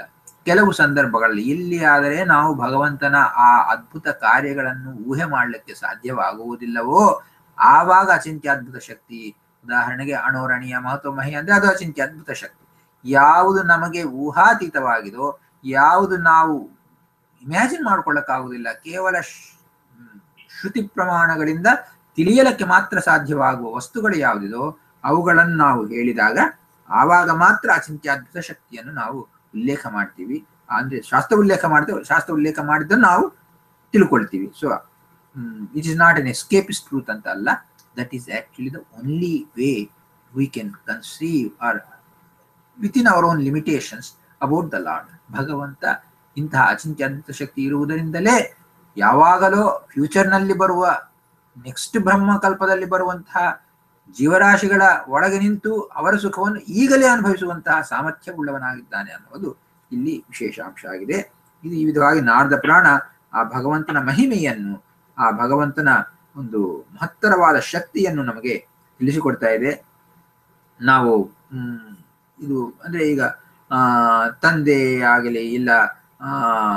ಕೆಲವು ಸಂದರ್ಭಗಳಲ್ಲಿ ಇಲ್ಲಿ ಆದರೆ ನಾವು ಭಗವಂತನ ಆ ಅದ್ಭುತ ಕಾರ್ಯಗಳನ್ನು ಊಹೆ ಮಾಡಲಿಕ್ಕೆ ಸಾಧ್ಯವಾಗುವುದಿಲ್ಲವೋ ಆವಾಗ ಅಚಿಂತ್ಯದ್ಭುತ ಶಕ್ತಿ ಉದಾಹರಣೆಗೆ ಅಣೋರಣೀಯ ಮಹತ್ವ ಮಹಿ ಅಂದ್ರೆ ಅದು ಅಚಿಂತ್ಯ ಅದ್ಭುತ ಶಕ್ತಿ ಯಾವುದು ನಮಗೆ ಊಹಾತೀತವಾಗಿದೋ ಯಾವುದು ನಾವು ಇಮ್ಯಾಜಿನ್ ಮಾಡ್ಕೊಳ್ಳಕ್ಕಾಗುವುದಿಲ್ಲ ಕೇವಲ ಶ್ರುತಿ ಪ್ರಮಾಣಗಳಿಂದ ತಿಳಿಯಲಕ್ಕೆ ಮಾತ್ರ ಸಾಧ್ಯವಾಗುವ ವಸ್ತುಗಳು ಯಾವುದಿದೋ ಅವುಗಳನ್ನು ನಾವು ಹೇಳಿದಾಗ ಆವಾಗ ಮಾತ್ರ ಅಚಿಂತ್ಯಾದ್ಭುತ ಶಕ್ತಿಯನ್ನು ನಾವು ಉಲ್ಲೇಖ ಮಾಡ್ತೀವಿ ಅಂದ್ರೆ ಶಾಸ್ತ್ರ ಉಲ್ಲೇಖ ಮಾಡ್ತೇವೆ ಶಾಸ್ತ್ರ ಉಲ್ಲೇಖ ಮಾಡಿದ್ದನ್ನು ನಾವು ತಿಳ್ಕೊಳ್ತೀವಿ so it is not an escapist truth ಅಂತ ಅಲ್ಲ that is actually the only way we can conceive or within our own limitations about the Lord ಭಗವಂತ ಇಂತಹ ಅಚಿಂತ್ಯದ್ಭುತ ಶಕ್ತಿ ಇರುವುದರಿಂದಲೇ ಯಾವಾಗಲೋ ಫ್ಯೂಚರ್ನಲ್ಲಿ ಬರುವ ನೆಕ್ಸ್ಟ್ ಬ್ರಹ್ಮಕಲ್ಪದಲ್ಲಿ ಬರುವಂತಹ ಜೀವರಾಶಿಗಳ ಒಳಗೆ ನಿಂತು ಅವರ ಸುಖವನ್ನು ಈಗಲೇ ಅನುಭವಿಸುವಂತಹ ಸಾಮರ್ಥ್ಯವುಳ್ಳವನಾಗಿದ್ದಾನೆ ಅನ್ನೋದು ಇಲ್ಲಿ ವಿಶೇಷ ಅಂಶ ಆಗಿದೆ ಇದು ಈ ವಿಧವಾಗಿ ನಾರದ ಪುರಾಣ ಆ ಭಗವಂತನ ಮಹಿಮೆಯನ್ನು ಆ ಭಗವಂತನ ಒಂದು ಮಹತ್ತರವಾದ ಶಕ್ತಿಯನ್ನು ನಮಗೆ ತಿಳಿಸಿಕೊಡ್ತಾ ಇದೆ ನಾವು ಹ್ಮ್ ಇದು ಅಂದ್ರೆ ಈಗ ಆ ತಂದೆ ಆಗಲಿ ಇಲ್ಲ ಆ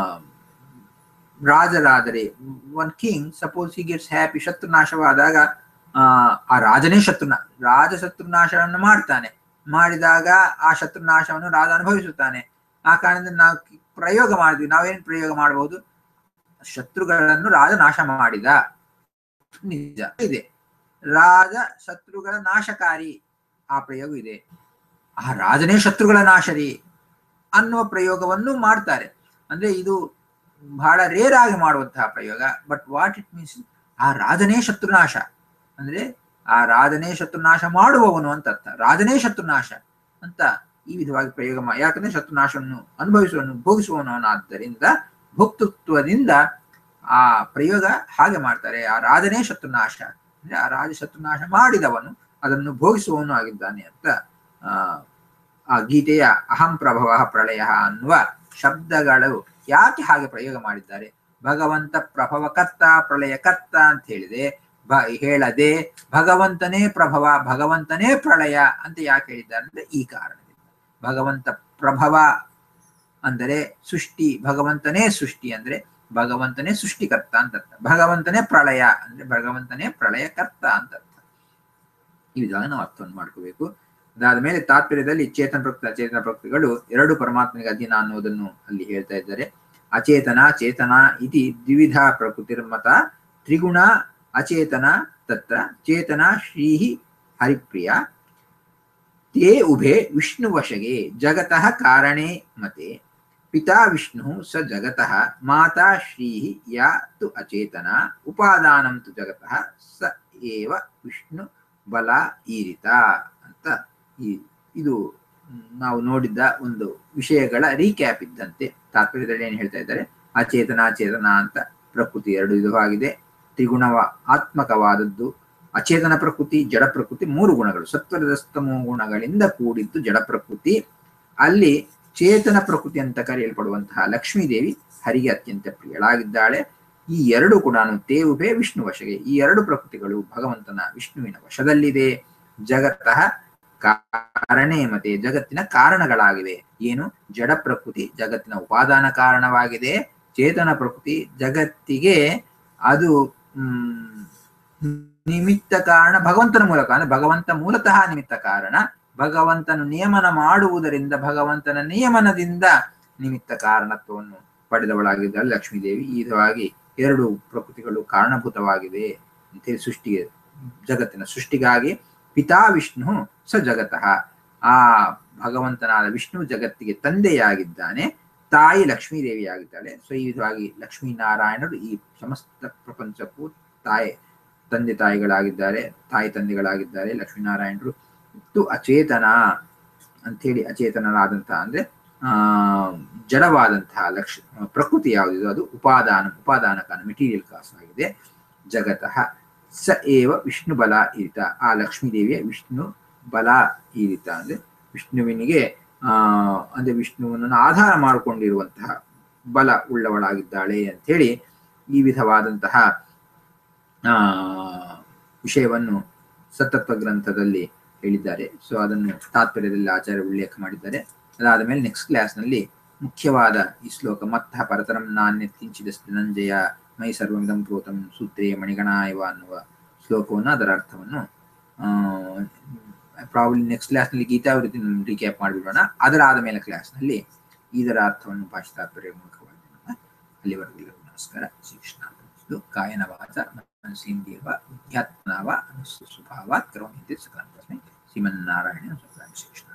ರಾಜರಾದರೆ one king suppose he gets happy ಶತ್ರು ನಾಶವಾದಾಗ ಆ ಆ ರಾಜನೇ ಶತ್ರುನ ರಾಜ ಶತ್ರುನಾಶವನ್ನು ಮಾಡ್ತಾನೆ ಮಾಡಿದಾಗ ಆ ಶತ್ರುನಾಶವನ್ನು ರಾಜ ಅನುಭವಿಸುತ್ತಾನೆ ಆ ಕಾರಣದಿಂದ ನಾವು ಪ್ರಯೋಗ ಮಾಡಿದ್ವಿ ನಾವೇನ್ ಪ್ರಯೋಗ ಮಾಡಬಹುದು ಶತ್ರುಗಳನ್ನು ರಾಜ ನಾಶ ಮಾಡಿದ ನಿಜ ಇದೆ ರಾಜ ಶತ್ರುಗಳ ನಾಶಕಾರಿ ಆ ಪ್ರಯೋಗ ಇದೆ ಆ ರಾಜನೇ ಶತ್ರುಗಳ ನಾಶರಿ ಅನ್ನುವ ಪ್ರಯೋಗವನ್ನು ಮಾಡ್ತಾರೆ ಅಂದ್ರೆ ಇದು ಬಹಳ ರೇರ್ ಆಗಿ ಮಾಡುವಂತಹ ಪ್ರಯೋಗ ಬಟ್ ವಾಟ್ ಇಟ್ ಮೀನ್ಸ್ ಆ ರಾಜನೇ ಶತ್ರುನಾಶ ಅಂದ್ರೆ ಆ ರಾಜನೇ ಶತ್ರುನಾಶ ಮಾಡುವವನು ಅಂತ ಅರ್ಥ ರಾಜನೇ ಶತ್ರುನಾಶ ಅಂತ ಈ ವಿಧವಾಗಿ ಪ್ರಯೋಗ ಮಾ ಯಾಕಂದ್ರೆ ಶತ್ರುನಾಶವನ್ನು ಅನುಭವಿಸುವನು ಭೋಗಿಸುವವನಾದ್ದರಿಂದ ಭೋಕ್ತೃತ್ವದಿಂದ ಆ ಪ್ರಯೋಗ ಹಾಗೆ ಮಾಡ್ತಾರೆ ಆ ರಾಜನೇ ಶತ್ರುನಾಶ ಅಂದ್ರೆ ಆ ರಾಜ ಶತ್ರುನಾಶ ಮಾಡಿದವನು ಅದನ್ನು ಭೋಗಿಸುವವನು ಆಗಿದ್ದಾನೆ ಅಂತ ಆ ಆ ಗೀತೆಯ ಅಹಂ ಪ್ರಭವ ಪ್ರಳಯ ಅನ್ನುವ ಶಬ್ದಗಳು ಯಾಕೆ ಹಾಗೆ ಪ್ರಯೋಗ ಮಾಡಿದ್ದಾರೆ ಭಗವಂತ ಪ್ರಭವಕರ್ತ ಪ್ರಳಯಕರ್ತ ಅಂತ ಹೇಳಿದೆ ಬ ಹೇಳದೆ ಭಗವಂತನೇ ಪ್ರಭವ ಭಗವಂತನೇ ಪ್ರಳಯ ಅಂತ ಯಾಕೆ ಹೇಳಿದ್ದಾರೆ ಅಂದ್ರೆ ಈ ಕಾರಣದಿಂದ ಭಗವಂತ ಪ್ರಭವ ಅಂದರೆ ಸೃಷ್ಟಿ ಭಗವಂತನೇ ಸೃಷ್ಟಿ ಅಂದ್ರೆ ಭಗವಂತನೇ ಸೃಷ್ಟಿಕರ್ತ ಅಂತ ಅರ್ಥ ಭಗವಂತನೇ ಪ್ರಳಯ ಅಂದ್ರೆ ಭಗವಂತನೇ ಪ್ರಳಯಕರ್ತ ಅಂತ ಅರ್ಥ ಈ ವಿಧವಾಗಿ ನಾವು ಅರ್ಥವನ್ನು ಮಾಡ್ಕೋಬೇಕು ಅದಾದ ಮೇಲೆ ತಾತ್ಪರ್ಯದಲ್ಲಿ ಚೇತನ ಪ್ರಕೃತಿ ಅಚೇತನ ಪ್ರಕೃತಿಗಳು ಎರಡು ಪರಮಾತ್ಮನಿಗೆ ಅಧೀನ ಅನ್ನೋದನ್ನು ಅಲ್ಲಿ ಹೇಳ್ತಾ ಇದ್ದಾರೆ ಅಚೇತನ ಚೇತನ ಇತಿ ದ್ವಿವಿಧ ಪ್ರಕೃತಿರ್ಮತ ತ್ರಿಗುಣ ಅಚೇತನ ತತ್ರ ಚೇತನ ಶ್ರೀ ಹರಿಪ್ರಿಯ ತೇ ಉಭೆ ವಿಷ್ಣುವಶಗೆ ಜಗತಃ ಕಾರಣೇ ಮತೆ ಪಿತಾ ವಿಷ್ಣು ಸ ಜಗತಃ ಮಾತಾ ಶ್ರೀ ಯಾ ತು ಅಚೇತನ ಉಪಾದಾನಂ ತು ಜಗತಃ ಸ ಏವ ವಿಷ್ಣು ಬಲ ಈರಿತ ಅಂತ ಈ ಇದು ನಾವು ನೋಡಿದ್ದ ಒಂದು ವಿಷಯಗಳ ರೀಕ್ಯಾಪ್ ಇದ್ದಂತೆ ತಾತ್ಪರ್ಯದಲ್ಲಿ ಏನು ಹೇಳ್ತಾ ಇದ್ದಾರೆ ಅಚೇತನ ಚೇತನ ಅಂತ ಪ್ರಕೃತಿ ಎರಡು ವಿಧವಾಗಿದೆ ತ್ರಿಗುಣವ ಆತ್ಮಕವಾದದ್ದು ಅಚೇತನ ಪ್ರಕೃತಿ ಜಡ ಪ್ರಕೃತಿ ಮೂರು ಗುಣಗಳು ಸತ್ವರದಸ್ತಮೋ ಗುಣಗಳಿಂದ ಕೂಡಿದ್ದು ಜಡ ಪ್ರಕೃತಿ ಅಲ್ಲಿ ಚೇತನ ಪ್ರಕೃತಿ ಅಂತ ಕರೆಯಲ್ಪಡುವಂತಹ ಲಕ್ಷ್ಮೀದೇವಿ ಹರಿಗೆ ಅತ್ಯಂತ ಪ್ರಿಯಳಾಗಿದ್ದಾಳೆ ಈ ಎರಡು ಕೂಡ ತೇವುಬೇ ವಿಷ್ಣು ವಶಗೆ ಈ ಎರಡು ಪ್ರಕೃತಿಗಳು ಭಗವಂತನ ವಿಷ್ಣುವಿನ ವಶದಲ್ಲಿದೆ ಜಗತ್ತಃ ಕಾರಣೇ ಮತ್ತೆ ಜಗತ್ತಿನ ಕಾರಣಗಳಾಗಿವೆ ಏನು ಜಡ ಪ್ರಕೃತಿ ಜಗತ್ತಿನ ಉಪಾದಾನ ಕಾರಣವಾಗಿದೆ ಚೇತನ ಪ್ರಕೃತಿ ಜಗತ್ತಿಗೆ ಅದು ಹ್ಮ್ ನಿಮಿತ್ತ ಕಾರಣ ಭಗವಂತನ ಮೂಲಕ ಅಂದ್ರೆ ಭಗವಂತ ಮೂಲತಃ ನಿಮಿತ್ತ ಕಾರಣ ಭಗವಂತನು ನಿಯಮನ ಮಾಡುವುದರಿಂದ ಭಗವಂತನ ನಿಯಮನದಿಂದ ನಿಮಿತ್ತ ಕಾರಣತ್ವವನ್ನು ಪಡೆದವಳಾಗಿದ್ದಾಳೆ ಲಕ್ಷ್ಮೀದೇವಿ ಈ ವಿಧವಾಗಿ ಎರಡು ಪ್ರಕೃತಿಗಳು ಕಾರಣಭೂತವಾಗಿವೆ ಅಂತೇಳಿ ಸೃಷ್ಟಿಗೆ ಜಗತ್ತಿನ ಸೃಷ್ಟಿಗಾಗಿ ಪಿತಾ ವಿಷ್ಣು ಸ ಜಗತಃ ಆ ಭಗವಂತನಾದ ವಿಷ್ಣು ಜಗತ್ತಿಗೆ ತಂದೆಯಾಗಿದ್ದಾನೆ ತಾಯಿ ಲಕ್ಷ್ಮೀದೇವಿಯಾಗಿದ್ದಾಳೆ ಸೊ ಈ ವಿಧವಾಗಿ ಲಕ್ಷ್ಮೀನಾರಾಯಣರು ಈ ಸಮಸ್ತ ಪ್ರಪಂಚಕ್ಕೂ ತಾಯಿ ತಂದೆ ತಾಯಿಗಳಾಗಿದ್ದಾರೆ ತಾಯಿ ತಂದೆಗಳಾಗಿದ್ದಾರೆ ಲಕ್ಷ್ಮೀನಾರಾಯಣರು ಮತ್ತು ಅಚೇತನ ಅಂಥೇಳಿ ಅಚೇತನರಾದಂತಹ ಅಂದ್ರೆ ಆ ಜಡವಾದಂತಹ ಲಕ್ಷ ಪ್ರಕೃತಿ ಯಾವುದಿದೆ ಅದು ಉಪಾದಾನ ಉಪಾದಾನ ಕಾರಣ ಮೆಟೀರಿಯಲ್ ಕಾಸ್ ಆಗಿದೆ ಜಗತಃ ಸ ಏವ ವಿಷ್ಣು ಬಲ ಈರಿತ ಆ ಲಕ್ಷ್ಮೀದೇವಿಯ ವಿಷ್ಣು ಬಲ ಈರಿತ ಅಂದ್ರೆ ವಿಷ್ಣುವಿನಿಗೆ ಆ ಅಂದ್ರೆ ವಿಷ್ಣುವನ್ನು ಆಧಾರ ಮಾಡಿಕೊಂಡಿರುವಂತಹ ಬಲ ಉಳ್ಳವಳಾಗಿದ್ದಾಳೆ ಅಂಥೇಳಿ ಈ ವಿಧವಾದಂತಹ ಆ ವಿಷಯವನ್ನು ಸತತ್ವ ಗ್ರಂಥದಲ್ಲಿ ಹೇಳಿದ್ದಾರೆ ಸೊ ಅದನ್ನು ತಾತ್ಪರ್ಯದಲ್ಲಿ ಆಚಾರ್ಯ ಉಲ್ಲೇಖ ಮಾಡಿದ್ದಾರೆ ಅದಾದ ಮೇಲೆ ನೆಕ್ಸ್ಟ್ ಕ್ಲಾಸ್ನಲ್ಲಿ ಮುಖ್ಯವಾದ ಈ ಶ್ಲೋಕ ಮತ್ತ ಪರತರಂ ನಾಣ್ಯತ್ಕಿಂಚಿದ ಧನಂಜಯ ಮೈ ಸರ್ವಮಿದಂ ಪ್ರೋತಂ ಸೂತ್ರೇ ಮಣಿಗಣ ಇವ ಅನ್ನುವ ಶ್ಲೋಕವನ್ನು ಅದರ ಅರ್ಥವನ್ನು ಪ್ರಾಬ್ಲಿ ನೆಕ್ಸ್ಟ್ ಕ್ಲಾಸ್ನಲ್ಲಿ ಗೀತಾವೃತ್ತಿ ರೀಕ್ಯಾಪ್ ಮಾಡಿಬಿಡೋಣ ಅದರ ಆದ ಮೇಲೆ ಕ್ಲಾಸ್ನಲ್ಲಿ ಇದರ ಅರ್ಥವನ್ನು ಭಾಷೆ ತಾತ್ಪರ್ಯ ಮೂಲಕವಾಗಿ ನೋಡೋಣ. ಅಲ್ಲಿವರೆಗೂ ಎಲ್ಲರಿಗೂ ನಮಸ್ಕಾರ ಶ್ರೀಕೃಷ್ಣ ಇದು ಕಾಯನ ವಾಚ ಮನಸ್ಸೇಂದ್ರಿಯವ ವಿದ್ಯಾತ್ಮನಾವ ಸ್ವಭಾವಾತ್ ಕರೋಮಿ ಸಕಲಂ ತಸ್ಮೈ ಶ್ರೀಮನ್ನಾರಾಯಣ ಶ್ರೀಕೃಷ್ಣ